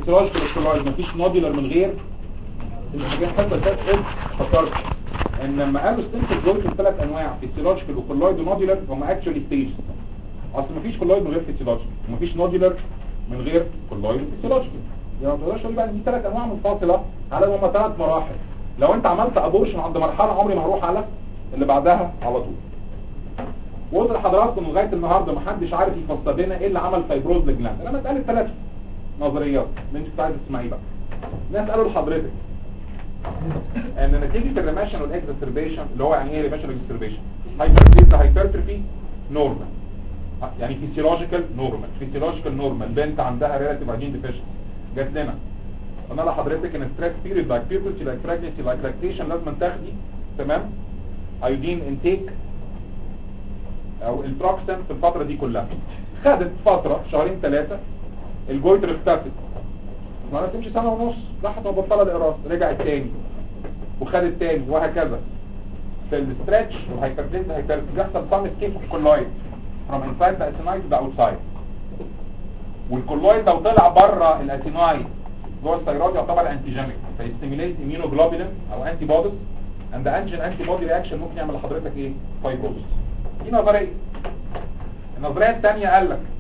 الفسيولوجيكال والكولويد مفيش نوديولار من غير الحاجات حتى الفات قلت فكرت ان لما قالوا ستنت جويتر ثلاث انواع فيسيولوجيكال وكولويد ونوديولار هم اكشولي ستيجز اصل مفيش كولويد من غير فيسيولوجيكال ومفيش نوديولار من غير كولويد وفيسيولوجيكال يعني ما تقدرش تقول بقى ان دي ثلاث انواع منفصله على هم ثلاث مراحل لو انت عملت ابورشن عند مرحله عمري ما هروح على اللي بعدها على طول وقلت لحضراتكم لغايه النهارده ما حدش عارف يفسر لنا ايه اللي عمل فايبروز للجلاند لما اتقالت ثلاث نظريات اللي انت كنت عايز تسمعيه بقى الناس قالوا لحضرتك ان نتيجه الريماشن والاكزاسربيشن اللي هو يعني ايه ريماشن والاكزاسربيشن هايبرتيز هايبرتروفي نورمال يعني فيسيولوجيكال نورمال فيسيولوجيكال نورمال بنت عندها ريلاتيف ايدين ديفيشن جات لنا قلنا لحضرتك ان ستريس بيريد لايك بيبرتي لايك بريجنسي لايك لاكتيشن لازم تاخدي تمام ايودين انتيك او البروكسن في الفتره دي كلها خدت فتره شهرين ثلاثه الجويتر اختفت ما تمشي سنه ونص راحت مبطله الاقراص رجعت تاني وخدت تاني وهكذا في الستريتش والهايبربليز هيبربليز بيحصل سام اسكيب اوف كولويد from inside the acinite to the outside والكولويد لو طلع بره الاسينايد جوه الثيرويد يعتبر انتيجينيك فيستيميليت immunoglobulin او انتي بوديز and the antigen antibody reaction ممكن يعمل لحضرتك ايه فايبروزس دي نظريه النظريه الثانيه قال لك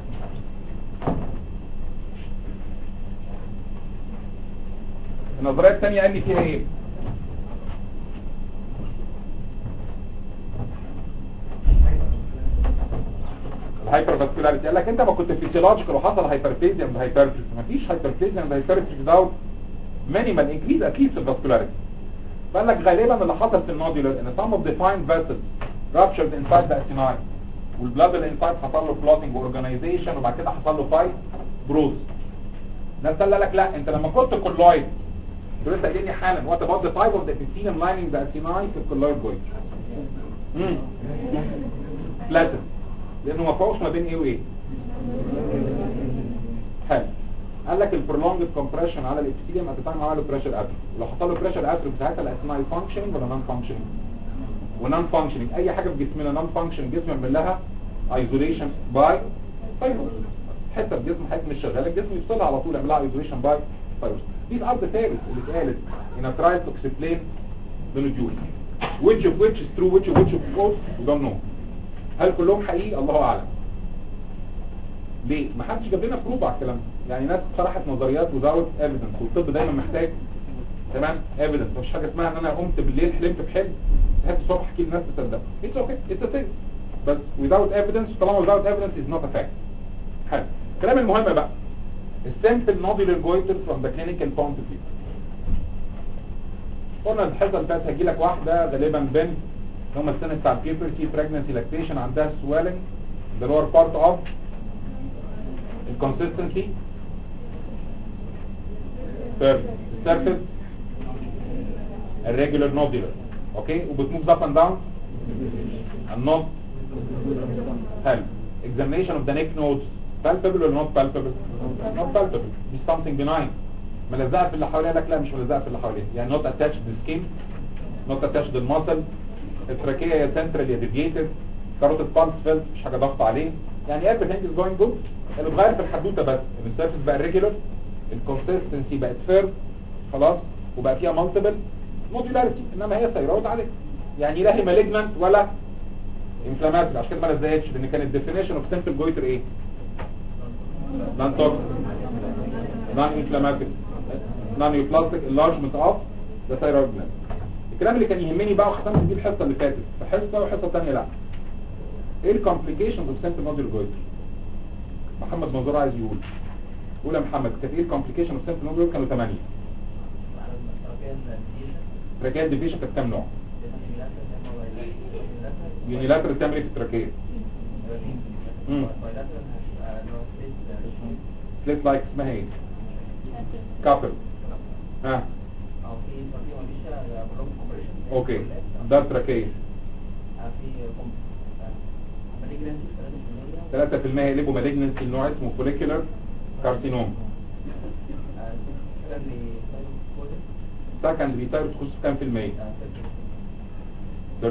النظريه الثانيه قال لي فيها ايه الهايبر فاسكولاريتي قال لك انت ما كنت فيسيولوجيكال وحصل هايبرفيزيا من هايبرتروفي مفيش هايبرفيزيا من هايبرتروفي داوت مينيمال انكريز اتليست في الفاسكولاريتي فقال لك غالبا اللي حصل في النودولار ان some of the fine vessels ruptured inside the acini والبلاد اللي inside حصل له clotting واورجانيزيشن وبعد كده حصل له فايت بروز ناس قال لك لا انت لما كنت كولويد دول انت قايل لي حالا وات اباوت ذا تايب اوف ذا epithelium lining the acini في الكولويد جويت امم فلاتن لانه ما فوقش ما بين ايه وايه حلو قال لك البرولونج كومبريشن على الابثيليوم هتتعمل على بريشر اتروفي لو حصل له بريشر اتروفي ساعتها الاسماء فانكشننج ولا نون فانكشننج ونون فانكشننج اي حاجه في جسمنا نون فانكشننج جسم يعمل لها ايزوليشن باي فيروس حته في جسم حته مش شغاله الجسم يفصلها على طول يعمل لها ايزوليشن باي فيروس دي الارض ثالث اللي اتقالت in a trial to explain the nodule which of which is true which of which of false we don't know هل كلهم حقيقي الله اعلم ليه ما حدش جاب لنا بروف على الكلام ده يعني ناس شرحت نظريات وزاوت ايفيدنس والطب دايما محتاج تمام ايفيدنس مفيش حاجه اسمها ان انا قمت بالليل حلمت بحلم صحيت الصبح احكي للناس تصدق اتس اوكي اتس ا بس without evidence طالما without evidence is not a fact حلو الكلام المهم بقى السامبل nodular goiter from the clinical point of view قلنا الحصه اللي فاتت هجي لك واحده غالبا بنت هم السنه بتاع البيبرتي pregnancy lactation عندها swelling the lower part of الconsistency surface الريجولار نودولار اوكي وبتموف up and down النود حلو examination of the neck nodes palpable or not palpable not palpable is something benign ملزقه في اللي حواليها لك لا مش ملزقه في اللي حواليها يعني not attached to the skin not attached to the muscle التراكيه يا central يا deviated كاروتيد بالس فيلد مش حاجه ضغط عليه يعني everything is going good اللي اتغير في الحدوته بس ان السيرفيس بقى ريجولار الكونسستنسي بقت فيرم خلاص وبقى فيها مالتيبل موديلاريتي انما هي ثيرويد عاديه يعني لا هي مالجنانت ولا انفلاماتوري عشان كده ما لزقتش لان كان الديفينيشن اوف سمبل جويتر ايه؟ نون توكسيك نون انفلاماتوري نون يوبلاستيك انلارجمنت اوف ذا ثيرويد جلاند الكلام اللي كان يهمني بقى وختمت بيه الحصه اللي فاتت في حصه وحصه ثانيه لا ايه الكومبليكيشنز اوف سمبل نوديل جويتر محمد منظور عايز يقول قول يا محمد كانت ايه الكومبليكيشن اوف سمبل نوديل كانوا 8 تراكيال ديفيشن كانت كام نوع يونيلاترال بتعمل ايه في التراكيه سليت لايك اسمها ايه كابل ها اوكي ده التراكيه 3% يقلبوا مالجنسي النوع اسمه فوليكولار كارسينوم سكندري تايروس تخش في كام في المية 30%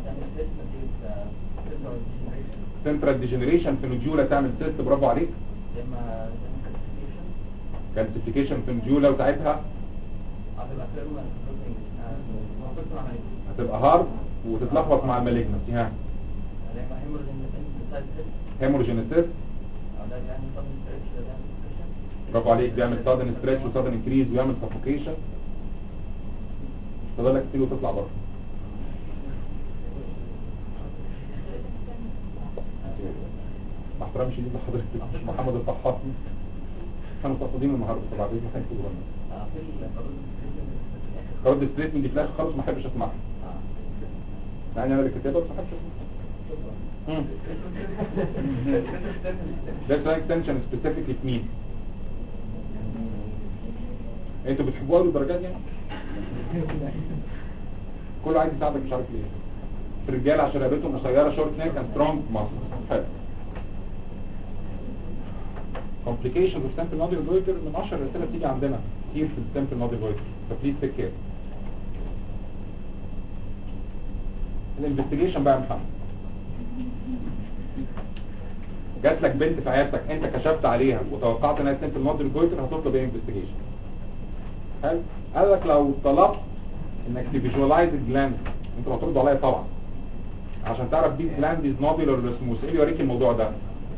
سنترال ديجنريشن في نوديولا تعمل سيست برافو عليك لما كلاسيفيكيشن كالسيفيكيشن في النوديول لو ساعتها هتبقى فيرما منطقة عملية هتبقى هارد وتتلخبط مع المالجنسي ها لما هيمورج انسايد سيل هيمورجينيسيس ده يعني طب ستريتش ده بيعمل سيشن برافو عليك بيعمل سادن ستريتش وسادن انكريز ويعمل سفوكيشن فضلك كتير وتطلع بره مع احترامي شديد لحضرتك محمد الطحاط احنا متقصدين النهارده فبعد اذنك هنكتب لنا آه، في القرار في قرار الستريتمنت دي في الاخر خالص ما احبش اسمعها يعني انا اللي كاتبها بس ما احبش اسمعها ده اسمها اكستنشن سبيسيفيكلي في مين انتوا بتحبوها قوي الدرجات دي كله عايز يساعدك مش عارف ليه في الرجاله عشان رقبتهم قصيره شورت نيك اند سترونج ماسل حلو complications of simple nodule goiter من اشهر الاسئله بتيجي عندنا كتير في السمبل nodule goiter فبليز تيك كير الانفستيجيشن بقى يا محمد جات لك بنت في عيادتك انت كشفت عليها وتوقعت انها سمبل nodule goiter هتطلب ايه انفستيجيشن حلو قال لك لو طلبت انك تفيجوالايز الجلاند انت هترد عليا طبعا عشان تعرف دي جلاند از نودولار ولا سموث ايه اللي يوريك الموضوع ده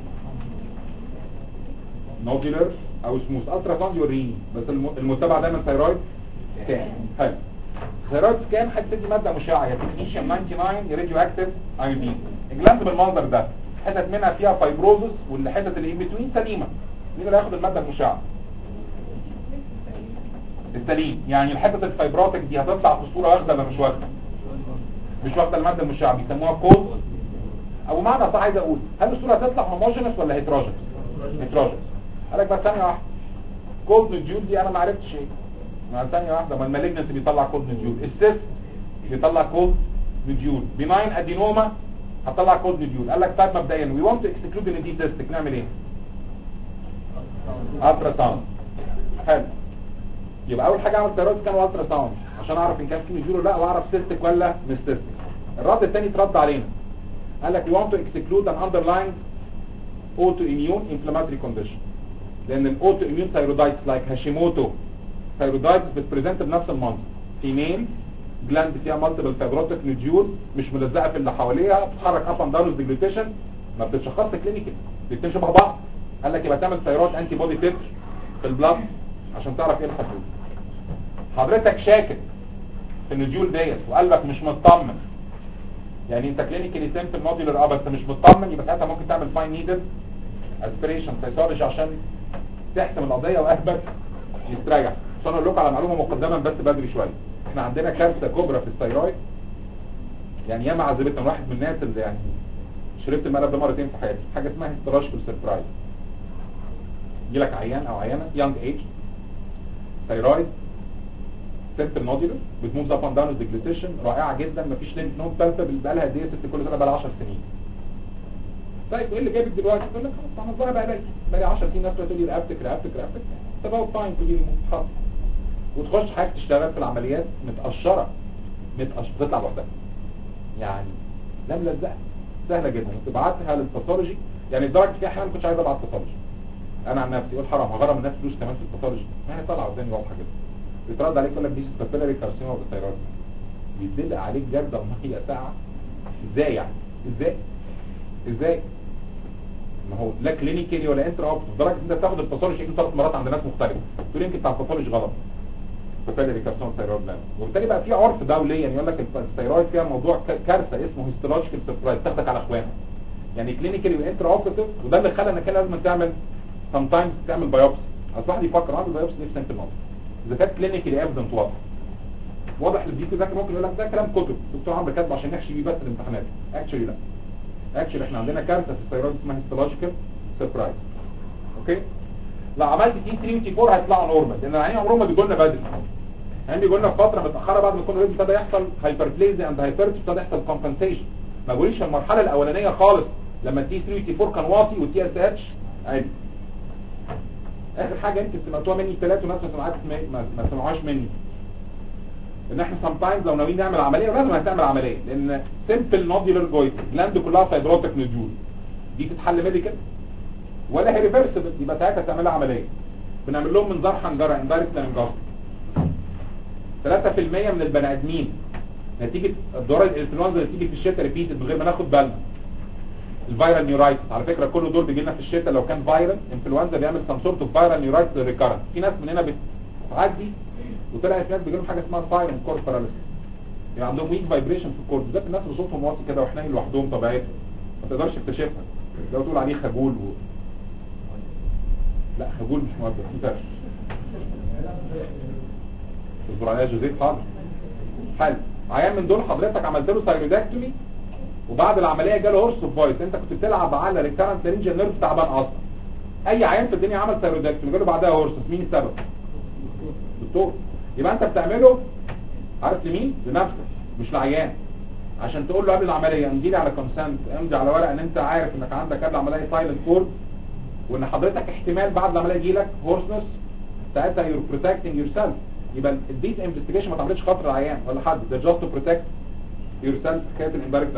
نودولار او سموث الترا ساوند يوريني بس الم- المتبع دايما ثايرويد سكان حلو ثايرويد سكان هتدي ماده مشعه يا تكنيشيوم 99 يا راديو اكتيف ايودين الجلاند بالمنظر ده حتت منها فيها فايبروزس والحتت اللي ان بتوين سليمه مين اللي هياخد الماده المشعه السليم يعني الحتت الفايبراتك دي هتطلع في الصوره واخده ولا مش واخده مش واخده الماده المشعه بيسموها كوز او معنى صح عايز اقول هل الصوره هتطلع هوموجينس ولا هيتروجينس هيتروجينس قال لك بس ثانيه واحده كولد نوديول دي انا ما عرفتش ايه ما ثانيه واحده ما المالجنس بيطلع كولد نوديول السيست بيطلع كولد نوديول بناين ادينوما هتطلع كولد نوديول قال لك طيب مبدئيا وي ونت تو اكسكلود ان دي سيستك نعمل ايه الترا ساوند حلو يبقى اول حاجه اعمل ثيرويد سكان والترا ساوند عشان اعرف ان كان في نوديول ولا لا واعرف سيستك ولا مش سيستك الرد الثاني اترد علينا قال لك we want to exclude an underlying autoimmune inflammatory condition لان الاوتو اميون ثايرودايتس لايك هاشيموتو ثايرودايتس بتبريزنت بنفس المنظر فيميل جلاند فيها مالتيبل فايبروتيك نوديول مش ملزقه في اللي حواليها بتتحرك اب اند داون ديجلوتيشن ما بتتشخصش كلينيكال الاثنين شبه بعض قال لك يبقى تعمل ثايرويد انتي بودي تتر في البلاد عشان تعرف ايه الحدود حضرتك شاكك في النوديول ديت وقلبك مش مطمن يعني انت كلينيكالي سيمبل نوديولر اه بس مش مطمن يبقى ساعتها ممكن تعمل فاين نيدل اسبريشن سيتولوجي عشان تحسم القضيه وقلبك يستريح عشان اقول لكم على معلومه مقدما بس بدري شويه احنا عندنا كارثه كبرى في الثيرويد يعني ياما عذبتنا واحد من الناس اللي يعني شربت المقلب ده مرتين في حياتي حاجه اسمها هيستراشكال سربرايز يجي لك عيان او عيانه يانج ايج ثيرويد سنتر نوديولر بتموف اب اند داون ديجليتيشن رائعه جدا مفيش لينك نود ثالثه بقى لها قد ايه ست كل سنه بقى لها 10 سنين طيب وايه اللي جايبك دلوقتي تقول لك خلاص انا الظاهر بقى بالي بقى لي 10 سنين ناس تقول لي رقبتك رقبتك رقبتك طب هو فاين تجي لي خلاص وتخش حضرتك تشتغل في العمليات متقشره متقشره تطلع لوحدها يعني لا ملزقه سهله جدا تبعتها للباثولوجي يعني لدرجه في احيان ما كنتش عايز ابعت باثولوجي انا عن نفسي قلت حرام هغرم الناس فلوس كمان في الباثولوجي ما هي طالعه قدامي واضحه جدا بيترد عليك يقول لك دي سبيلاري كارسينوما بالثيرويد بيدلق عليك جردة ومية ساعة ازاي يعني ازاي ازاي ما هو لا كلينيكالي ولا انترا اوبت لدرجه ان انت بتاخد الباثولوجي يمكن ثلاث مرات عند ناس مختلفه تقول يمكن بتاع الباثولوجي غلط سبيلاري كارسينوما ثيرويد لاند وبالتالي بقى في عرف دوليا يقول لك الثيرويد فيها موضوع ك- كارثه اسمه هيستولوجيكال سربرايز تاخدك على اخوانها يعني كلينيكالي وانترا اوبتيف وده اللي خلى انك كان لازم تعمل سام تايمز تعمل بايوبسي اصل واحد يفكر اعمل بايوبسي ليه في سنت الماضي اذا كانت كلينيكالي ايفيدنت واضح واضح اللي بيجي ذاكر ممكن يقول لك ده كلام كتب دكتور عمرو كاتبه عشان نحشي بيه بس الامتحانات اكشلي لا اكشلي احنا عندنا كارثه في الثيرويد اسمها هيستولوجيكال سربرايز اوكي لو عملت تي 3 وتي 4 هيطلعوا نورمال لان العيان عمرهم ما بيجوا لنا بدري يعني بيجوا لنا في فتره متاخره بعد ما يكون الريد ابتدى يحصل هايبربليزيا اند هايبرتي ابتدى يحصل كومبنسيشن ما بقوليش في المرحله الاولانيه خالص لما التي 3 وتي 4 كان واطي والتي اس اتش عالي اخر حاجه يمكن سمعتوها مني ثلاثه وناس ما سمعت ما ما سمعوهاش مني ان احنا سام تايمز لو ناويين نعمل عمليه لازم هتعمل عمليه لان سمبل نوديولار جويت جلاند كلها فايبروتك نوديول دي تتحل ميديكال ولا هي ريفرسبل يبقى ساعتها تعملها عمليه بنعمل لهم منظار حنجره اندايركت لانجاستري 3% من البني ادمين نتيجه الدورة الانفلونزا اللي بتيجي في الشتاء ريبيتد من غير ما ناخد بالنا الفيرال نيورايتس على فكره كل دول بيجي لنا في الشتاء لو كان فيرال انفلونزا بيعمل سم سورت اوف فيرال نيورايتس ريكارنت في ناس مننا بتعدي وطلعت ناس بيجي لهم حاجه اسمها سايرن كورد باراليسيس يعني عندهم ويك فايبريشن في الكورد بالذات الناس اللي صوتهم واطي كده وحنين لوحدهم طبيعتهم ما تقدرش تكتشفها لو تقول عليه خجول و... لا خجول مش مؤدب في فرق اصبر عليها جوزيف حاضر حلو عيان من دول حضرتك عملت له سايرودكتومي وبعد العمليه جاله هورس اوف فويس انت كنت بتلعب على ريكارنت لارنجيال نيرف تعبان اصلا اي عيان في الدنيا عمل سايرودكتومي جاله بعدها هورسس مين السبب دكتور يبقى انت بتعمله عارف لمين لنفسك مش لعيان عشان تقول له قبل العمليه امضي لي على كونسنت امضي على ورقه ان انت عارف انك عندك قبل العمليه سايلنت كورد وان حضرتك احتمال بعد العمليه يجي لك هورسنس ساعتها يور بروتكتنج يور سيلف يبقى الديت انفستيجيشن ما تعملش خاطر العيان ولا حد ده جاست تو بروتكت يور سيلف حكايه الامباركت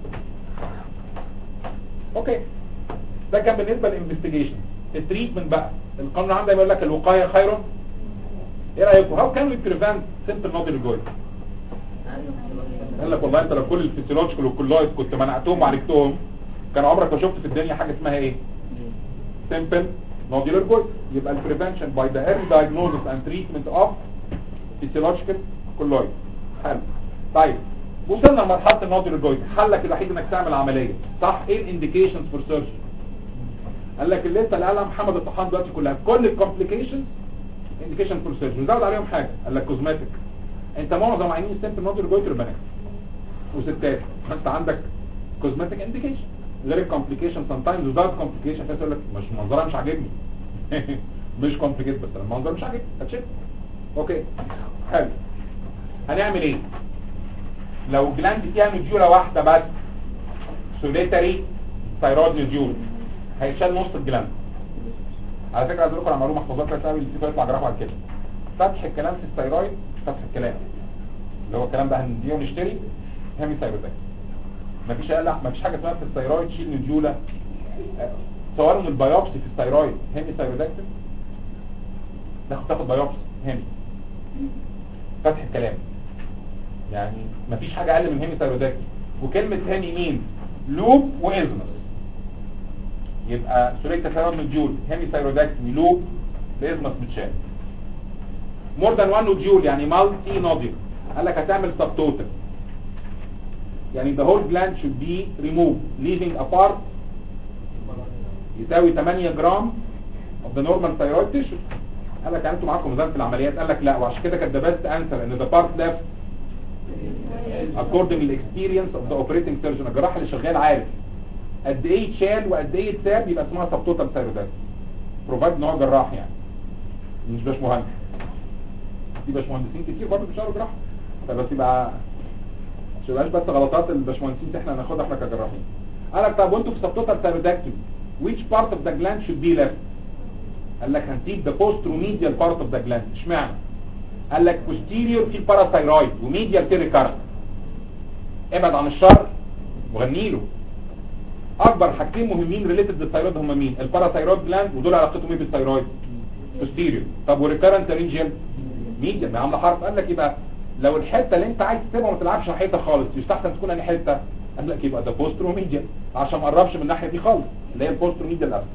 اوكي ده كان بالنسبه للانفستيجيشن التريتمنت بقى القانون عندنا بيقول لك الوقايه خير ايه رايكم هاو كان وي بريفنت سمبل نودل جوي قال لك والله انت لو كل الفسيولوجيكال والكلويد كنت منعتهم وعالجتهم كان عمرك ما شفت في الدنيا حاجه اسمها ايه simple nodular goit يبقى ال prevention by the early diagnosis and treatment of physiological colloid حلو طيب وصلنا لمرحله النودولار جويت حلك الوحيد انك تعمل عمليه صح ايه الانديكيشنز فور سيرجري قال لك الليسته اللي قالها محمد الطحان دلوقتي كلها كل الكومبليكيشنز انديكيشن فور سيرجري وزود عليهم حاجه قال لك كوزماتيك انت معظم عينين السمبل نودولار جويت بنات وستات فانت عندك كوزماتيك انديكيشن غير الكومبليكيشن سام تايمز وزاد كومبليكيشن فاس يقول لك مش منظرها مش عاجبني مش كومبليكيت بس المنظر مش عاجبني هتشيك اوكي حلو هنعمل ايه لو جلاند فيها نوديولا واحده بس سوليتري ثايرويد نوديول هيتشال نص الجلاند على فكره عايز اقول لكم على معلومه محفوظات كويس قوي اللي فيه يطلع جراحه على كده فتح الكلام في الثايرويد فتح الكلام اللي هو الكلام ده هنديه ونشتري هامي ثايرويد مفيش لا مفيش حاجه اسمها في الثايرويد شيل نوديولا صوروا من البيوبسي في الثايرويد هامي ثايرويدكتوم تاخد تاخد بايوبسي هامي فتح الكلام يعني مفيش حاجة اقل من هيمي ثايرويدكتوم وكلمة هيمي مين لوب وازمس يبقى سوريكتا ثايرويد نوديول هيمي ثايرويدكتومي لوب بازمس متشال مور ذان وان نوديول يعني مالتي نوديول قال لك هتعمل سب توتال يعني the whole gland should be removed leaving a part يساوي 8 جرام of the normal thyroid tissue قال لك انتوا معاكم ميزان في العمليات قال لك لا وعشان كده كانت the best answer ان the part left according to the experience of the operating surgeon الجراح اللي شغال عارف قد ايه يتشال وقد ايه يتساب يبقى اسمها سب توتال ثايرويدات بروفايد ان هو جراح يعني مش باش مهندس في باشمهندسين كتير برضه بيشتغلوا جراحه فبس يبقى مش يبقاش بس غلطات الباشمهندسين احنا هناخدها احنا كجراحين قال لك طب وانتوا في سب توتال ثايرويدكتومي which part of the gland should be left قال لك هنسيب the posteromedial part of the gland اشمعنى قال لك posterior في الباراثايرويد وميديال في ريكارد ابعد عن الشر وغني له اكبر حاجتين مهمين ريليتد للثايرويد هم مين الباراثايرويد جلاند ودول علاقتهم ايه بالثايرويد posterior طب والريكارنت لارنجيال ميديال ما عامله حرف قال لك يبقى لو الحته اللي انت عايز تسيبها وما تلعبش ناحيتها خالص يستحسن تكون انهي حته قال لك يبقى ده بوستروميديال عشان ما قربش من الناحيه دي خالص اللي هي البوستروميديال اصلا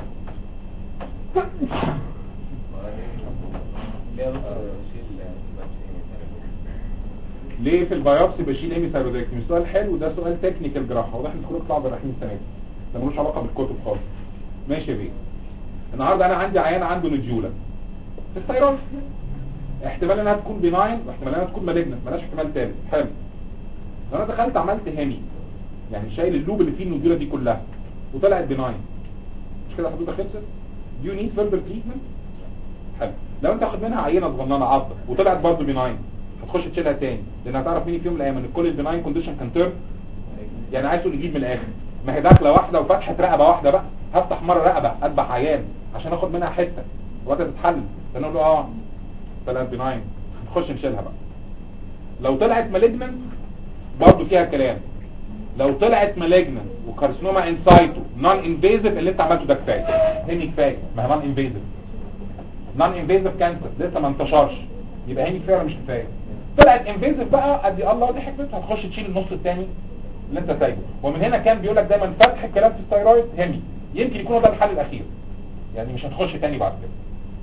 ليه في البيوبسي بشيل ايمي ثايرويدكتومي سؤال حلو ده سؤال تكنيكال جراحه واضح ان كلكم طلعوا جراحين السنه دي ده ملوش علاقه بالكتب خالص ماشي يا بيه النهارده انا عندي عيان عنده نجوله في الثايرويد احتمال انها تكون بيناين واحتمال انها تكون مالجنت مالهاش احتمال ثالث حلو لو انا دخلت عملت هامي يعني شايل اللوب اللي فيه النجوله دي كلها وطلعت بيناين مش كده حضرتك خلصت do you need further treatment حلو لو انت واخد منها عينه صغننه عضه وطلعت برضه بيناين هتخش تشيلها تاني لان هتعرف مين في يوم من الايام ان كل البيناين كونديشن كان تيرم يعني عايز تقول نجيب من الاخر ما هي داخله واحده وفتحه رقبه واحده بقى هفتح مره رقبه اذبح عيان عشان اخد منها حته وقت تتحل فانا اقول له اه طلعت بيناين هنخش نشيلها بقى لو طلعت مالجننت برضه فيها كلام لو طلعت مالجننت وكارسينوما انسايتو نون انفيزيف اللي انت عملته ده كفايه هني كفايه ما هي نون انفيزيف نون انفيزيف كانسر لسه ما انتشرش يبقى هني كفايه ولا مش كفايه طلعت انفيزيف بقى ادي الله دي حكمتها هتخش تشيل النص الثاني اللي انت سايبه ومن هنا كان بيقول لك دايما فتح الكلام في الثايرويد هني يمكن يكون ده الحل الاخير يعني مش هتخش تاني بعد كده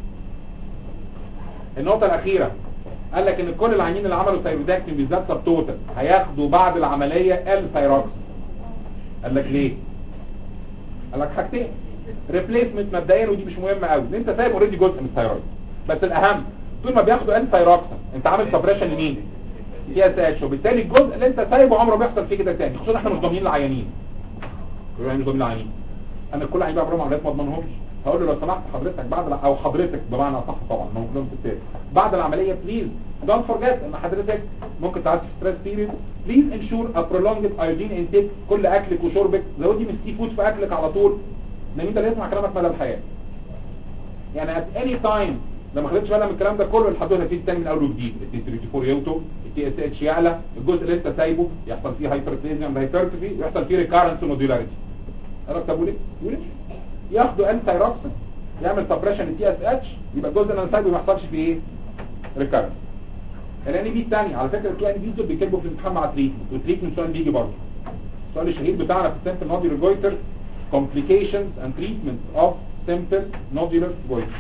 النقطه الاخيره قال لك ان كل العيانين اللي عملوا ثايرويدكتومي بالذات سب توتال هياخدوا بعد العمليه الثايروكس قال لك ليه قال لك حاجتين ريبليسمنت مبدئيا ودي مش مهمه قوي ان انت سايب اوريدي جزء من الثايرويد بس الاهم طول ما بياخدوا الثايروكسن انت عامل سبريشن لمين تي اس اتش وبالتالي الجزء اللي انت سايبه عمره ما يحصل فيه كده تاني خصوصا احنا مش ضامنين العيانين مش ضامنين العيانين انا كل عيان بعمل عمليات ما اضمنهمش هقول له لو سمحت حضرتك بعد الع- او حضرتك بمعنى صح طبعا ما هم كلهم ستات بعد العمليه بليز دونت فورجيت ان حضرتك ممكن تعدي في ستريس بيريد بليز انشور ا prolonged ايودين انتيك كل اكلك وشربك زودي من السي فود في اكلك على طول لان انت اللي يسمع كلامك مدى الحياه يعني at any time لما خدتش بالك من الكلام ده كله الحدوته هتبتدي تاني من اول وجديد التي 34 يوتو التي اس اتش يعلى الجزء اللي انت سايبه يحصل فيه هايبرتيزم هايبرتروفي ويحصل فيه ريكارنس ونودولاريتي قال لك طب وليه؟ وليه؟ ياخدوا انتي روكسين يعمل سبريشن للتي اس اتش يبقى الجزء اللي انا سايبه ما يحصلش فيه ايه؟ ريكارنس الان بي الثاني على فكره الكي ان بي دول بيكتبوا في الامتحان مع تريتمنت والتريتمنت سؤال بيجي برضه السؤال الشهير بتاعنا في السنتر نوديولار جويتر complications and treatment of simple nodular goiter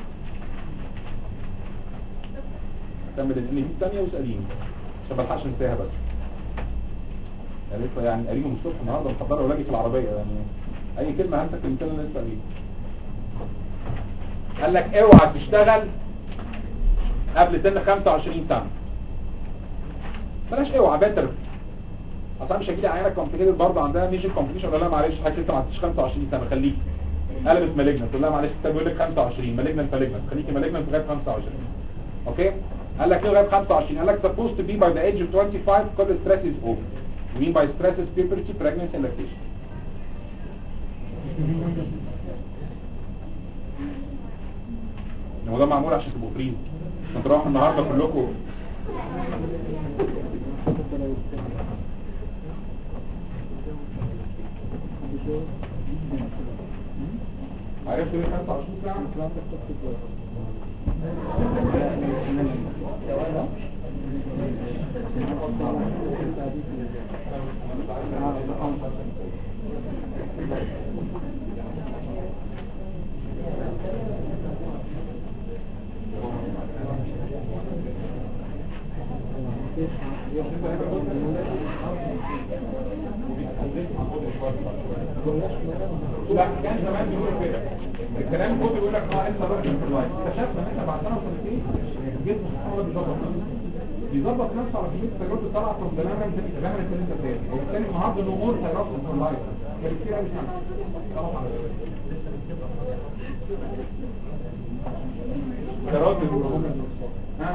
كمل الان بي الثانيه واساليني عشان ما الحقش انساها بس يعني لسه يعني قريبه من الصبح النهارده محضره ولاجي في العربيه يعني اي كلمه هنسى كلمتين انا لسه قريبه قال لك اوعى تشتغل قبل سن 25 سنه بلاش اوعى باتر اصلا مش هيجي لي عيانه كومبليكيتد برضه عندها ميجر كومبليكيشن ولا لا معلش حضرتك لسه ما عدتش 25 سنه خليكي قلبت مالجنت تقول لها معلش الكتاب بيقول لك 25 مالجنت مالجنت خليكي مالجنت لغايه 25 اوكي قال لك ايه لغايه 25 قال لك supposed to be by the age of 25 كل stress is over you mean by stress is puberty pregnancy and lactation هو ده معمول عشان تبقوا فري عشان تروحوا النهارده كلكم عرفت ليه 25 ساعه لا كان زمان بيقولوا كده الكلام كله بيقول لك اه انت راجل في اللايف اكتشفنا ان احنا بعد سنه وسنتين الجسم سبحان الله بيظبط نفسه بيظبط نفسه على كميه التجارب اللي طالعه من تماما تماما اللي انت فاهم وبالتالي النهارده الامور هيرفض في اللايف كان كتير قوي سنه خلاص على كده يا راجل ها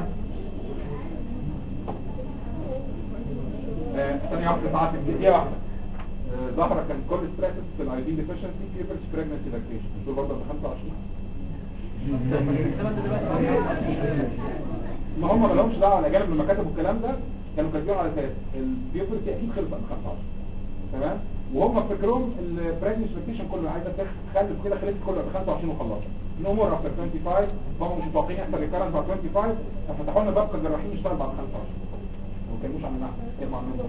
آه، ثانية واحدة ساعات دقيقة واحدة آه، ظهرك كان كل ستريسز في الايدين ديفيشنسي بيبرز بريجنسي لاكتيشن دول برضه ب 25 ما هم ما لهمش دعوه الاجانب لما كتبوا الكلام ده كانوا كاتبينه على اساس البيوبرتي اكيد خلصت ب 25 تمام وهم فكرهم البريجنسي لاكتيشن كله عايزه تخلف كده خلصت كله ب 25 وخلصت نو مور افتر 25 هم مش متوقعين يحصل ريكارنس بعد 25 ففتحوا لنا باب الجراحين يشتغل بعد 25 ما كانوش عاملين كلمه عنهم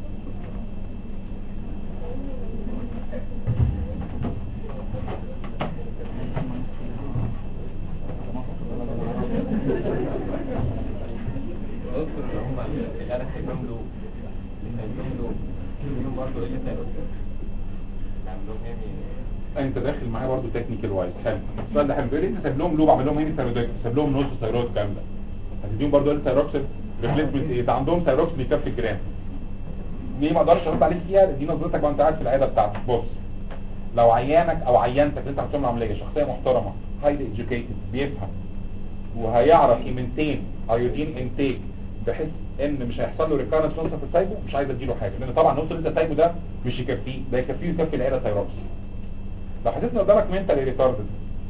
دكتور اللي هم اللي انا سايبهم له اللي سايبهم له فيهم برضه ايه اللي سايبهم عندهم يعني انت داخل معايا برضه تكنيكال وايز حلو السؤال ده حلو بيقول لي انت سايب لهم لوب عامل لهم هيمي ثايرويد سايب لهم نص ثايرويد كامله هتديهم برضه ايه ثايروكسيد ريبليسمنت ايه ده عندهم ثايروكسيد بيكفي الجرام دي ما اقدرش ارد عليك فيها دي نظرتك وانت قاعد في العياده بتاعتك بص لو عيانك او عيانتك اللي انت هتعمل له عمليه شخصيه محترمه هايلي educated بيفهم وهيعرف يمنتين ايودين انتيك بحيث ان مش هيحصل له ريكارنس نص في سايبه مش عايز اديله حاجه لان طبعا النص اللي انت سايبه ده مش يكفيه ده يكفيه يكفي العيله ثايروكس لو حسيت ان قدامك منتال ريتاردد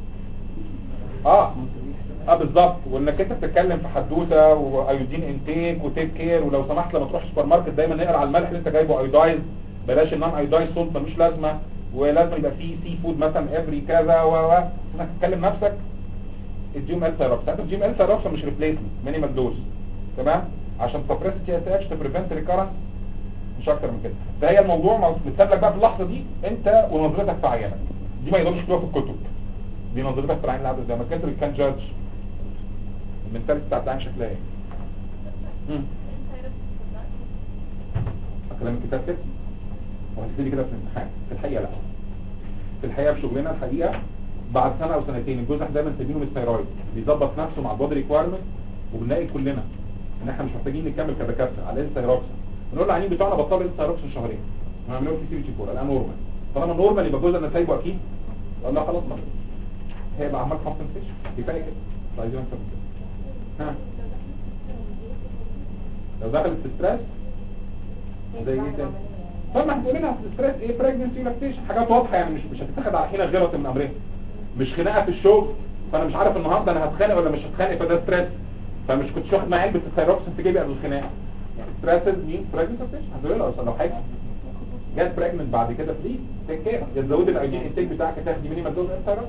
اه اه بالظبط وانك انت بتتكلم في حدوته وايودين انتيك وتيك كير ولو سمحت لما تروح السوبر ماركت دايما نقرا على الملح اللي انت جايبه ايودايز بلاش النون ايودايز سولت ملوش لازمه ولازم يبقى فيه سي فود مثلا افري كذا و و انك تكلم نفسك اديهم ال ثيروكس انت بتديهم ال ثيروكس مش ريبليسمنت مينيمال دوز تمام عشان تسبريس تي اس اتش تبريفنت ريكارنس مش اكتر من كده فهي الموضوع متساب لك بقى في اللحظه دي انت ونظرتك في عينك دي ما يقدرش يكتبوها في الكتب دي نظرتك في العين اللي عامله زي ما كاتب كان جادج المنتاليتي بتاعت العين شكلها ايه مم. كلام الكتاب كده وهتبتدي كده في الامتحان في الحقيقه لا في الحقيقه في شغلنا الحقيقه بعد سنه او سنتين الجزء دايما سايبينه من الثيرويد بيظبط نفسه مع البودي ريكوايرمنت وبنلاقي كلنا ان احنا مش محتاجين نكمل كدكاتره على الثيروكس بنقول للعيانين بتوعنا بطلوا الثيروكس شهرين نعمل لهم تي سي 4 الان نورمال طالما نورمال يبقى الجزء انا سايبه اكيد اقول لها خلاص ما هيبقى عمال كومبنسيشن كفايه كده مش عايزين اكتر من كده ها لو دخلت في ستريس زي ايه تاني طب ما هتقول لنا في الستريس ايه بريجنسي لاكتيشن حاجات واضحه يعني مش مش هتتاخد على حين غيرة من امرين مش خناقه في الشغل فانا مش عارف النهارده انا هتخانق ولا مش هتخانق فده ستريس فمش كنتش واخد معايا علبه الثيروكس في جيبي قبل الخناقه يعني ستريس مين بريجنسي لاكتيشن هتقول لها لو حاجه جت بريجننت بعد كده بليز تيك كير يا تزودي الايدين انتاج بتاعك تاخدي مينيمال دوز الثيروكس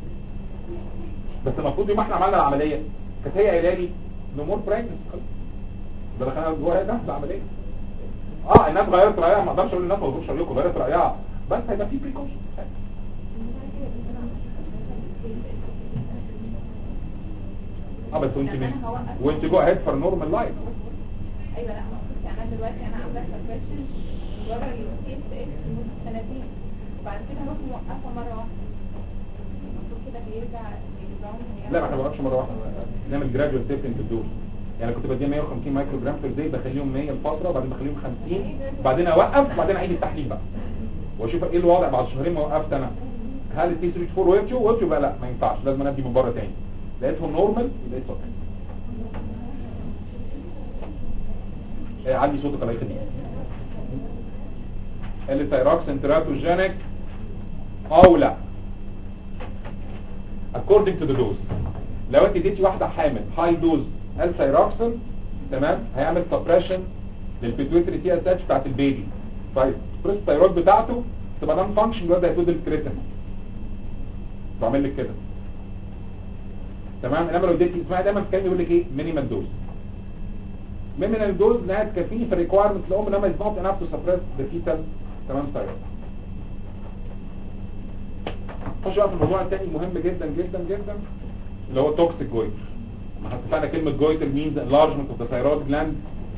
بس المفروض يوم ما احنا عملنا العمليه كانت هي قايله لي نو مور بريجنسي خلاص ده دخلنا جوه ده العمليه اه الناس غيرت رايها ما اقدرش اقول للناس ما تغيروش رايكم غيرت رايها بس هيبقى في بريكوشن اه بس وانت من وانت جو هيد فور نورمال لايف ايوه لا مقصود يعني انا دلوقتي انا عامله سبريشن بره الكيس اكس لمده سنتين وبعد كده اروح موقفه مره واحده المفروض كده بيرجع لا ما احنا ما بنوقفش مره واحده نعمل جراديوال تيبنج في الدوز يعني كنت بديها 150 مايكرو جرام في الدي بخليهم 100 لفتره وبعدين بخليهم 50 وبعدين اوقف وبعدين اعيد التحليل بقى واشوف ايه الوضع بعد شهرين ما وقفت انا هل التي 3 4 وقفتوا وقفتوا بقى لا ما ينفعش لازم ادي من بره تاني لقيتهم نورمال يبقى اتس اوكي إيه، علي صوتك الله يخليك الثيروكس انتراتوجينيك او لا according to the dose لو انت اديتي واحده حامل هاي دوز الثيروكسين تمام هيعمل سبريشن للبيتويتري تي اس اتش بتاعت البيبي طيب البريس الثيرويد بتاعته تبقى نون فانكشن الواد هيفوز الكريتين بعمل لك كده تمام انما لو اديتي اسمعي دايما الكلام يقول لك ايه مينيمال دوز مينيمال دوز انها تكفيني في الريكوايرمنت الام انما از نوت انف تو سبريس ذا فيتال تمام ثيرويد خش بقى في الموضوع الثاني مهم جدا جدا جدا اللي هو توكسيك جويتر ما احنا اتفقنا كلمه جويتر مينز enlargement of the thyroid gland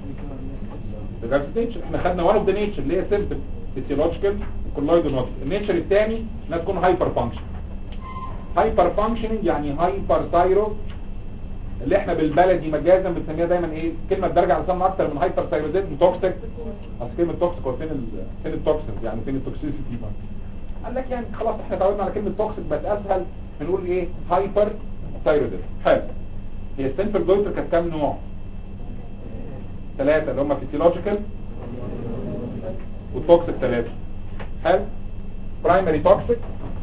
the احنا خدنا one of the nature اللي هي simple physiological colloid nodule النيتشر الثاني انها تكون هايبر فانكشن هايبر فانكشننج يعني هايبر ثايرو اللي احنا بالبلدي مجازا بنسميها دايما ايه كلمه ترجع لسمى اكتر من هايبر ثايرويدزم توكسيك اصل كلمه توكسيك هو فين ال فين التوكسينز يعني فين التوكسيسيتي قال لك يعني خلاص احنا اتعودنا على كلمه توكسيك بس اسهل بنقول ايه هايبر ثايرويدزم حلو هي السنتر جويتر كانت كام نوع ثلاثة اللي هم فيسيولوجيكال والتوكسيك ثلاثة حلو برايمري توكسيك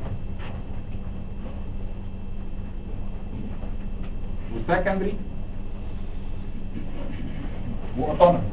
وسكندري واوتونومس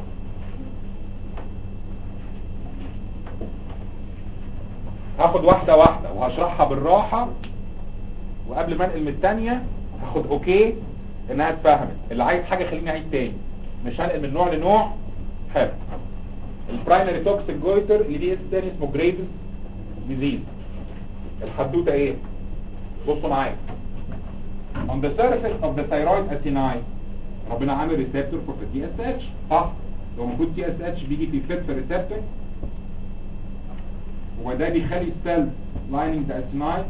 هاخد واحدة واحدة وهشرحها بالراحة وقبل ما انقل من الثانية هاخد اوكي انها اتفهمت اللي عايز حاجة خليني اعيد تاني مش هنقل من نوع لنوع حلو البرايمري توكسيك جويتر اللي دي اسم تاني اسمه جريفز ديزيز الحدوته ايه بصوا معايا on the surface of the thyroid acini ربنا عامل ريسبتور فور تي اس اتش صح لو موجود تي اس اتش بيجي في فليب ريسبتور وده بيخلي السيلز lining the acini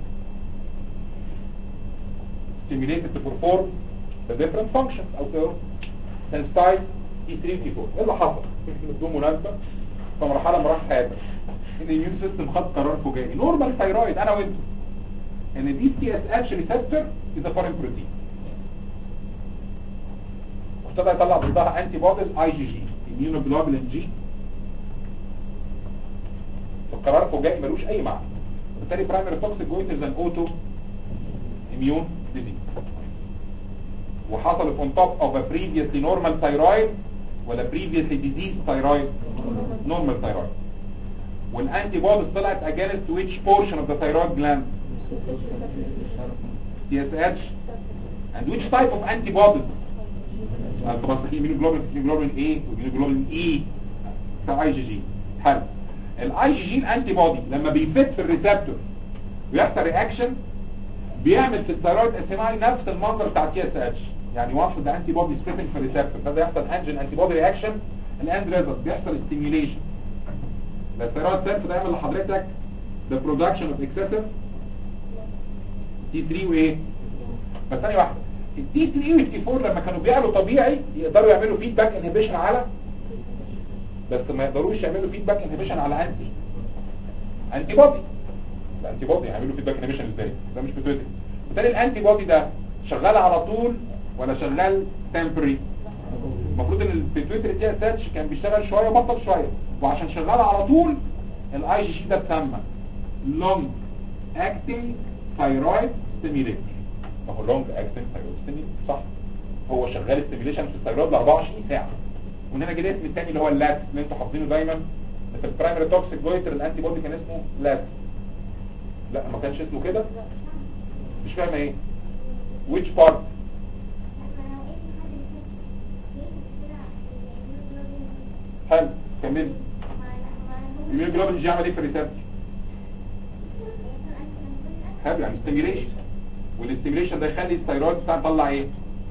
stimulated to perform the different functions او to sensitize T3 T4 ايه اللي حصل؟ بدون مناسبة في مرحلة من مراحل حياتك ان الاميون سيستم خد قرار فجائي نورمال ثايرويد انا وانت ان دي تي اس اتش ريسبتور از فورين بروتين وابتدى يطلع ضدها انتي بوديز اي جي جي immunoglobulin جي القرار فجائي ملوش اي معنى وبالتالي برايمري توكسيك جويترز ان اوتو اميون ديزيز وحصلت on top of a previously normal thyroid ولا previously diseased thyroid normal thyroid والانتي بوديز طلعت against which portion of the thyroid gland TSH and which type of antibodies آه، طبعا في immunoglobulin في immunoglobulin A وimmunoglobulin E بتاع اي جي جي حلو الاي جي جي الانتي بودي لما بيفت في الريسبتور ويحصل رياكشن بيعمل في الثيرويد اسيناي نفس المنظر بتاع تي اس اتش يعني وانس ذا انتي بودي سبيتنج في الريسبتور فده يحصل انجن انتي بودي رياكشن الاند ريزلت بيحصل ستيميوليشن الثيرويد سيلف ده يعمل لحضرتك the production of excessive تي 3 وايه بس ثانيه واحده التي 3 والتي 4 لما كانوا بيعلوا طبيعي يقدروا يعملوا فيدباك انهبيشن على بس ما يقدروش يعملوا فيدباك انهبيشن على انتي انتي بودي الانتي بودي يعملوا فيدباك انهبيشن ازاي ده مش بتويتر بالتالي الانتي بودي ده شغال على طول ولا شغال تمبري المفروض ان البيتويتري تي اس اتش كان بيشتغل شويه وبطل شويه وعشان شغال على طول الاي جي جي ده اتسمى لونج اكتنج ثايرويد ستيميليتور ما هو لونج اكتنج ثايرويد ستيميليتور صح هو شغال ستيميليشن في الثايرويد ل 24 ساعه ومن هنا جه الاسم الثاني اللي هو اللات اللي انتوا حافظينه دايما في البرايمري توكسيك جويتر الانتي بودي كان اسمه لات لا ما كانش اسمه كده مش فاهم ايه which part حلو كمل الميوجلوبين جي عمل ايه في الريسبتور حلو يعني ستيميليشن والاستيميليشن ده يخلي الثيرويد بتاعنا يطلع ايه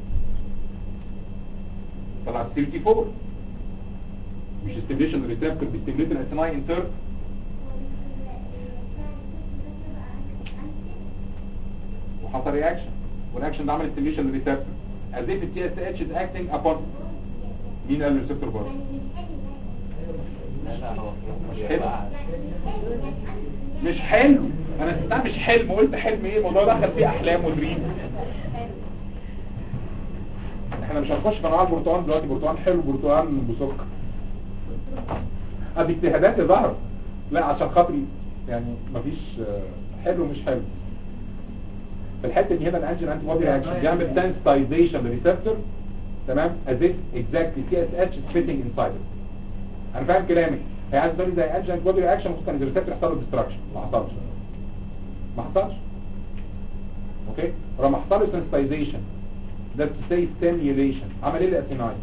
طلع 34 مش ستيميليشن الريسبتور بيستيميليت الاسيناي انتر وحصل رياكشن والاكشن ده عمل ستيميليشن للريسبتور as if the TSH is acting upon مين قال الريسبتور برضه لا لا هو مش حلو مش حلو انا سمعتها مش حلم قلت حلم ايه الموضوع دخل فيه احلام ودريم احنا مش هنخش في انواع البرتقال دلوقتي برتقال حلو برتقال بسكر ادي اجتهادات ظهر لا عشان خاطري يعني مفيش آه، حلو مش حلو في الحته دي هنا الانجين انتي بودي رياكشن بيعمل sensitization للريسبتور تمام as if exactly TSH is fitting inside it انا فاهم كلامك هي عايز تقول لي زي انجين انتي بودي رياكشن ممكن كان الريسبتور يحصل له ديستراكشن ما حصلش ما حصلش اوكي ولما حصل له sensitization ده تسي stimulation عمل ايه الاسيناين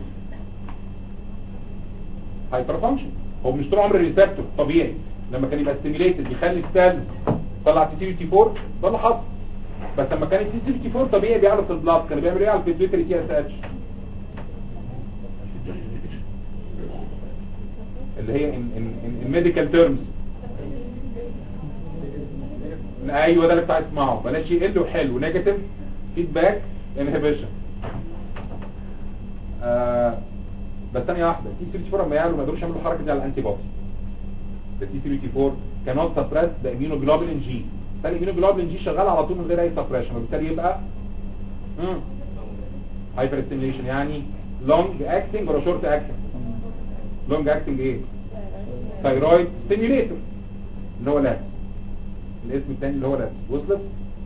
هايبر فانكشن هو مش طول عمر الريسبتور طبيعي لما كان يبقى ستيميليتد يخلي السيلز طلع تي سي تي 4 ده اللي حصل بس لما كان التي سي تي 4 طبيعي بيعرف البلاد كان بيعمل ايه على البيتويتري تي اس اتش اللي هي ان ان ان ميديكال تيرمز ايوه ده اللي بتاع اسمعه بلاش يقل وحلو نيجاتيف فيدباك انهبيشن آه بس ثانيه واحده تي 34 لما يعملوا ما يقدروش يعملوا الحركه دي على الانتي بودي التي 34 cannot suppress the immunoglobulin G بالتالي immunoglobulin G شغال على طول من غير اي suppression وبالتالي يبقى هايبر ستيميليشن يعني لونج اكتنج ولا شورت اكتنج لونج اكتنج ايه ثايرويد ستيميوليتور اللي هو لاتس الاسم الثاني اللي هو لاتس وصلت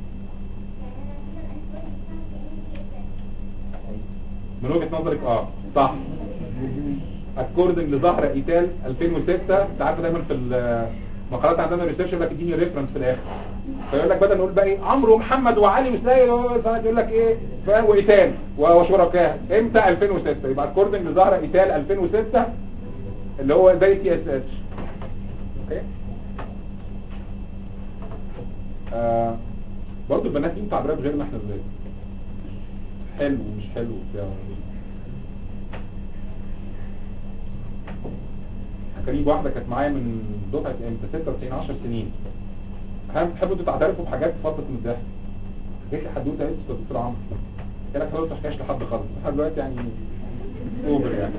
من وجهة نظرك اه صح اكوردنج لظهر ايتال 2006 انت عارف دايما في المقالات عندنا ريسيرش يقول لك اديني ريفرنس في الاخر فيقول لك بدل نقول بقى ايه عمرو ومحمد وعلي وسلاي يقول لك ايه فاهم وايتال وشركاء امتى 2006 يبقى اكوردنج لظهر ايتال 2006 اللي هو زي تي اس اتش اوكي آه برضه البنات دي تعبيرات غير ما احنا ازاي حلو ومش حلو وبتاع كريم واحدة كانت معايا من دفعة امتى 96 10 سنين احيانا بتحبوا انتوا تعترفوا بحاجات في فترة من الضحك جيت لي حدوته قالت يا دكتور عمرو قلت لك ما تحكيهاش لحد خالص احنا دلوقتي يعني اوبر يعني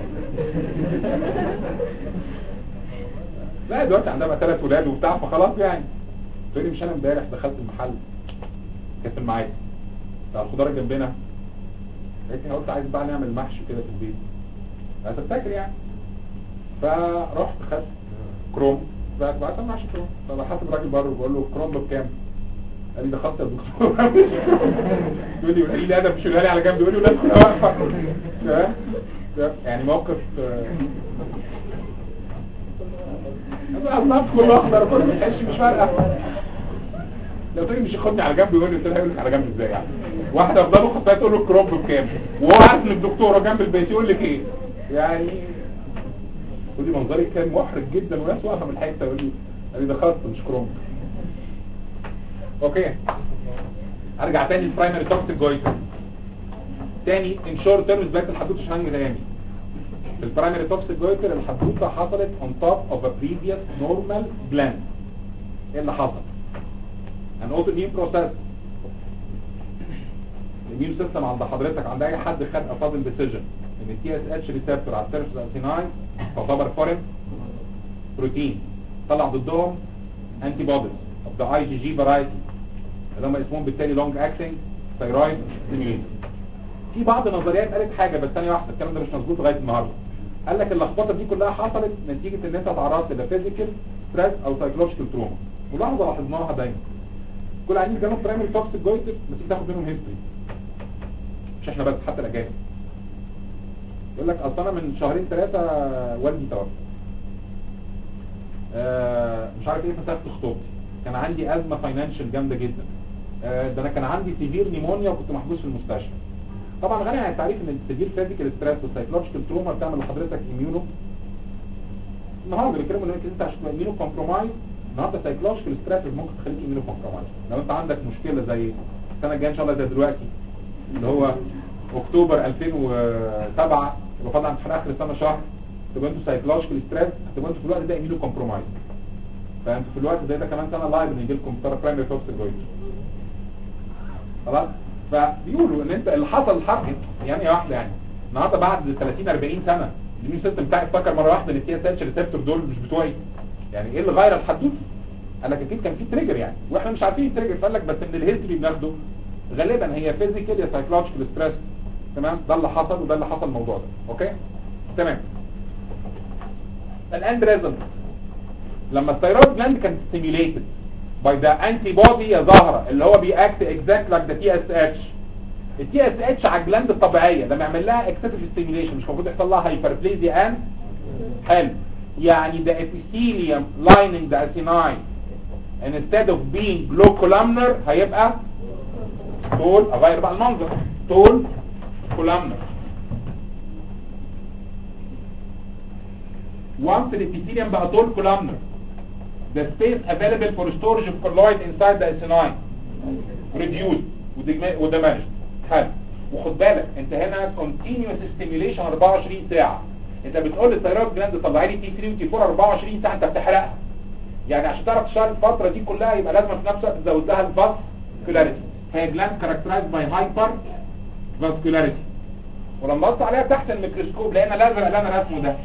لا دلوقتي عندها بقى ثلاث ولاد وبتاع فخلاص يعني تقول لي مش انا امبارح دخلت المحل كانت في المعادي بتاع الخضار اللي جنبنا قالت لي قلت عايز بقى نعمل محشي كده في البيت بس افتكر يعني فرحت خدت كروم بقى بقى محشي كروم فبحثت الراجل بره وبقول له كروم ده بكام؟ قال لي ده خاص يا دكتور يقول لي قال لي ادب مش لي على جنب يقول لي لا كنت واقفه يعني موقف اصلا كله اخضر كله بتحش مش فارقه لو تقولي مش ياخدني على جنب يقول لي قلت لها يقول لك على جنب ازاي يعني واحده في ضابط خطها تقول له الكروب بكام وهو عارف ان الدكتوره جنب البيت يقول لك ايه يعني تقول لي منظري كان محرج جدا وناس واقفه من الحته يقول لي انا ده خط مش كروب اوكي ارجع تاني للبرايمري توكسيك جويتر تاني ان شورت تيرمز بقت الحدوته مش هنجي تاني في البرايمري توكسيك جويتر الحدوته حصلت on top of a previous normal gland ايه اللي حصل an autoimmune process الاميون سيستم عند حضرتك عند اي حد خد a sudden decision ان التي اس اتش ريسبتور على السيرفس السينايز تعتبر فورين بروتين طلع ضدهم انتي بوديز of the IgG variety اللي هم اسمهم بالتالي لونج اكتنج ثايرويد ستيميوليتور في بعض النظريات قالت حاجه بس ثانيه واحده الكلام ده مش مظبوط لغايه النهارده قال لك اللخبطه دي كلها حصلت نتيجه ان انت تعرضت لفيزيكال ستريس او سايكولوجيكال تروما ملاحظه لاحظناها دايما كل عيانين جالهم برايمري توكسيك جويتر بس تاخد منهم هيستوري مش احنا بس حتى الاجانب يقول لك اصل انا من شهرين ثلاثه والدي توفى آه مش عارف ايه مسافه خطوبتي كان عندي ازمه فاينانشال جامده جدا آه ده انا كان عندي سيفير نيمونيا وكنت محبوس في المستشفى طبعا غني عن التعريف ان السيفير فيزيكال ستريس والسايكولوجيكال تروما بتعمل لحضرتك اميونو النهارده بيتكلموا ان انت عشان تبقى اميونو كومبرومايز النهارده سايكولوجيكال ستريس ممكن تخليك اميونو كومبرومايز لو انت عندك مشكله زي السنه الجايه ان شاء الله زي دلوقتي اللي هو اكتوبر 2007 يبقى فاضل امتحان اخر السنه شهر تبقى انتوا سايكولوجيكال ستريس هتبقى انتوا في الوقت ده اميونو كومبرومايز فانتوا في الوقت ده ده كمان سنه لايف ان يجي لكم برايمري توكسيك جويتر خلاص فبيقولوا ان انت اللي حصل الحرق يعني واحده يعني النهارده بعد 30 40 سنه الاميون سيستم بتاعي افتكر مره واحده ان التي اس اتش ريسبتور دول مش بتوعي يعني ايه اللي غير الحدوته قال لك اكيد كان في تريجر يعني واحنا مش عارفين التريجر فقال لك بس من الهيستوري بناخده غالبا هي فيزيكال يا سايكولوجيكال ستريس تمام ده اللي حصل وده اللي حصل الموضوع ده اوكي تمام الان بريزنت لما الثيرويد جلاند كانت ستيميوليتد باي ذا انتي بودي يا زهره اللي هو بيأكت اكزاكت لايك ذا تي اس اتش التي اس اتش على الجلاند الطبيعيه لما يعمل لها اكسسيف ستيميوليشن مش المفروض يحصل لها هايبربليزيا ان حلو يعني the epithelium lining the acini instead of being low columnar هيبقى طول اغير بقى المنظر طول columnar once the epithelium بقى طول columnar the space available for storage of colloid inside the acini reduced ودمجت حلو وخد بالك انت هنا continuous stimulation 24 ساعة انت بتقول للثيرويد جلاند طلعي لي تي 3 وتي 4 24 ساعة انت بتحرقها يعني عشان تعرف تشتغل الفترة دي كلها يبقى لازم في نفس الوقت تزود لها الفاسكولاريتي هي جلاند characterized by hyper vascularity ولما بص عليها تحت الميكروسكوب لقينا الازرق اللي انا رسمه ده